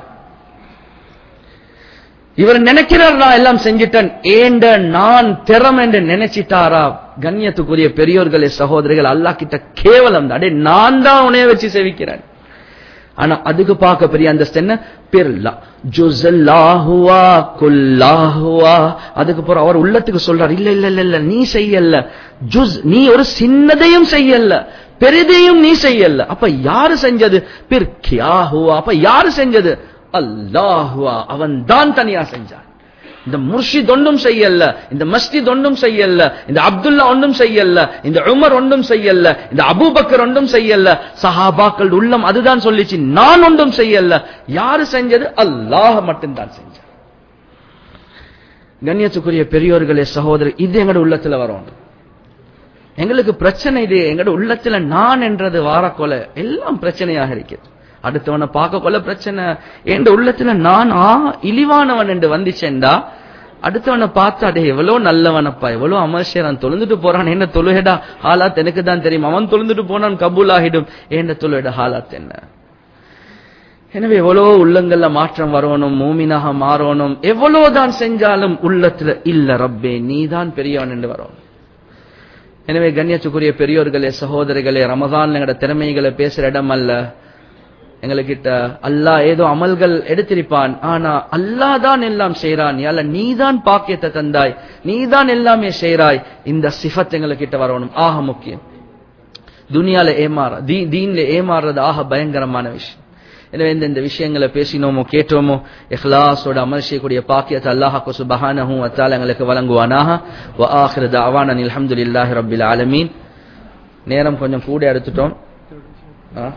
இவர் நினைக்கிறார் நான் எல்லாம் செஞ்சிட்டேன் ஏண்ட நான் திறம் என்று நினைச்சிட்டாரா கண்ணியத்துக்குரிய பெரியோர்களே சகோதரிகள் அல்லாஹ் கிட்ட கேவலம் தான் அடே நான் தான் உனைய வச்சு சேவிக்கிறேன் ஆனா அதுக்கு பார்க்க பெரிய அந்த என்ன பெருல்லா ஜுஸல்லாஹுவா குல்லாஹுவா அதுக்கு பிறகு அவர் உள்ளத்துக்கு சொல்றார் இல்ல இல்ல இல்ல இல்ல நீ செய்யல ஜுஸ் நீ ஒரு சின்னதையும் செய்யல பெரிதையும் நீ செய்யல அப்ப யாரு செஞ்சது பிர் கியாஹுவா அப்ப யாரு செஞ்சது அல்லாஹுவா அவன் தான் தனியா செஞ்சான் இந்த முர்ஷித் ஒன்றும் செய்யல இந்த மஸ்ஜித் ஒன்றும் செய்யல இந்த அப்துல்லா ஒன்றும் செய்யல இந்த உமர் ஒன்றும் செய்யல இந்த அபூபக்கர் ஒன்றும் செய்யல சஹாபாக்கள் உள்ளம் அதுதான் சொல்லிச்சு நான் ஒன்றும் செய்யல யாரு செஞ்சது அல்லாஹ் மட்டும்தான் செஞ்சான் கண்ணியத்துக்குரிய பெரியோர்களே சகோதரர் இது எங்களோட உள்ளத்துல வரும் எங்களுக்கு பிரச்சனை இது எங்களோட உள்ளத்துல நான் என்றது வாரக்கொலை எல்லாம் பிரச்சனையாக இருக்குது அடுத்தவனை பார்க்க கொள்ள பிரச்சனை என் உள்ளத்துல நான் ஆ இழிவானவன் என்று வந்துச்சேன்டா அடுத்தவனை பார்த்து அடே எவ்வளவு நல்லவனப்பா எவ்வளவு அமர்ஷியரான் தொழுந்துட்டு போறான் என்ன தொழுகடா ஹாலாத் எனக்கு தான் தெரியும் அவன் தொழுந்துட்டு போனான் கபூல் ஆகிடும் என்ன தொழுகட ஹாலாத் என்ன எனவே எவ்வளவு உள்ளங்கள்ல மாற்றம் வரணும் மூமினாக மாறணும் எவ்வளவுதான் செஞ்சாலும் உள்ளத்துல இல்ல ரப்பே நீதான் பெரியவன் என்று வரணும் எனவே கண்ணியத்துக்குரிய பெரியோர்களே சகோதரிகளே ரமதான் எங்கட திறமைகளை பேசுற இடம் அல்ல எங்ககிட்ட அல்லாஹ் ஏதோ அமல்கள் எடுத்திருப்பான் ஆனா அல்லாஹ் தான் எல்லாம் செய்யறான் அல்ல நீதான் பாக்கியத்தை தந்தாய் நீதான் எல்லாமே செய்றாய் இந்த சிஃபத் எங்ககிட்ட வரணும் ஆக முக்கியம் துனியால ஏமாற தீ தீன்ல ஏமாறுறது ஆக பயங்கரமான விஷயம் எனவே இந்த இந்த விஷயங்களை பேசினோமோ கேட்டோமோ இஹ்லாஸோட அமல் செய்யக்கூடிய பாக்கியத்தை அல்லாஹாக்கு சுபஹானஹு வத்தால எங்களுக்கு வழங்குவானாக வ ஆஹிரு தஅவானா அல்ஹம்துலில்லாஹி ரப்பில் ஆலமீன் நேரம் கொஞ்சம் கூட எடுத்துட்டோம்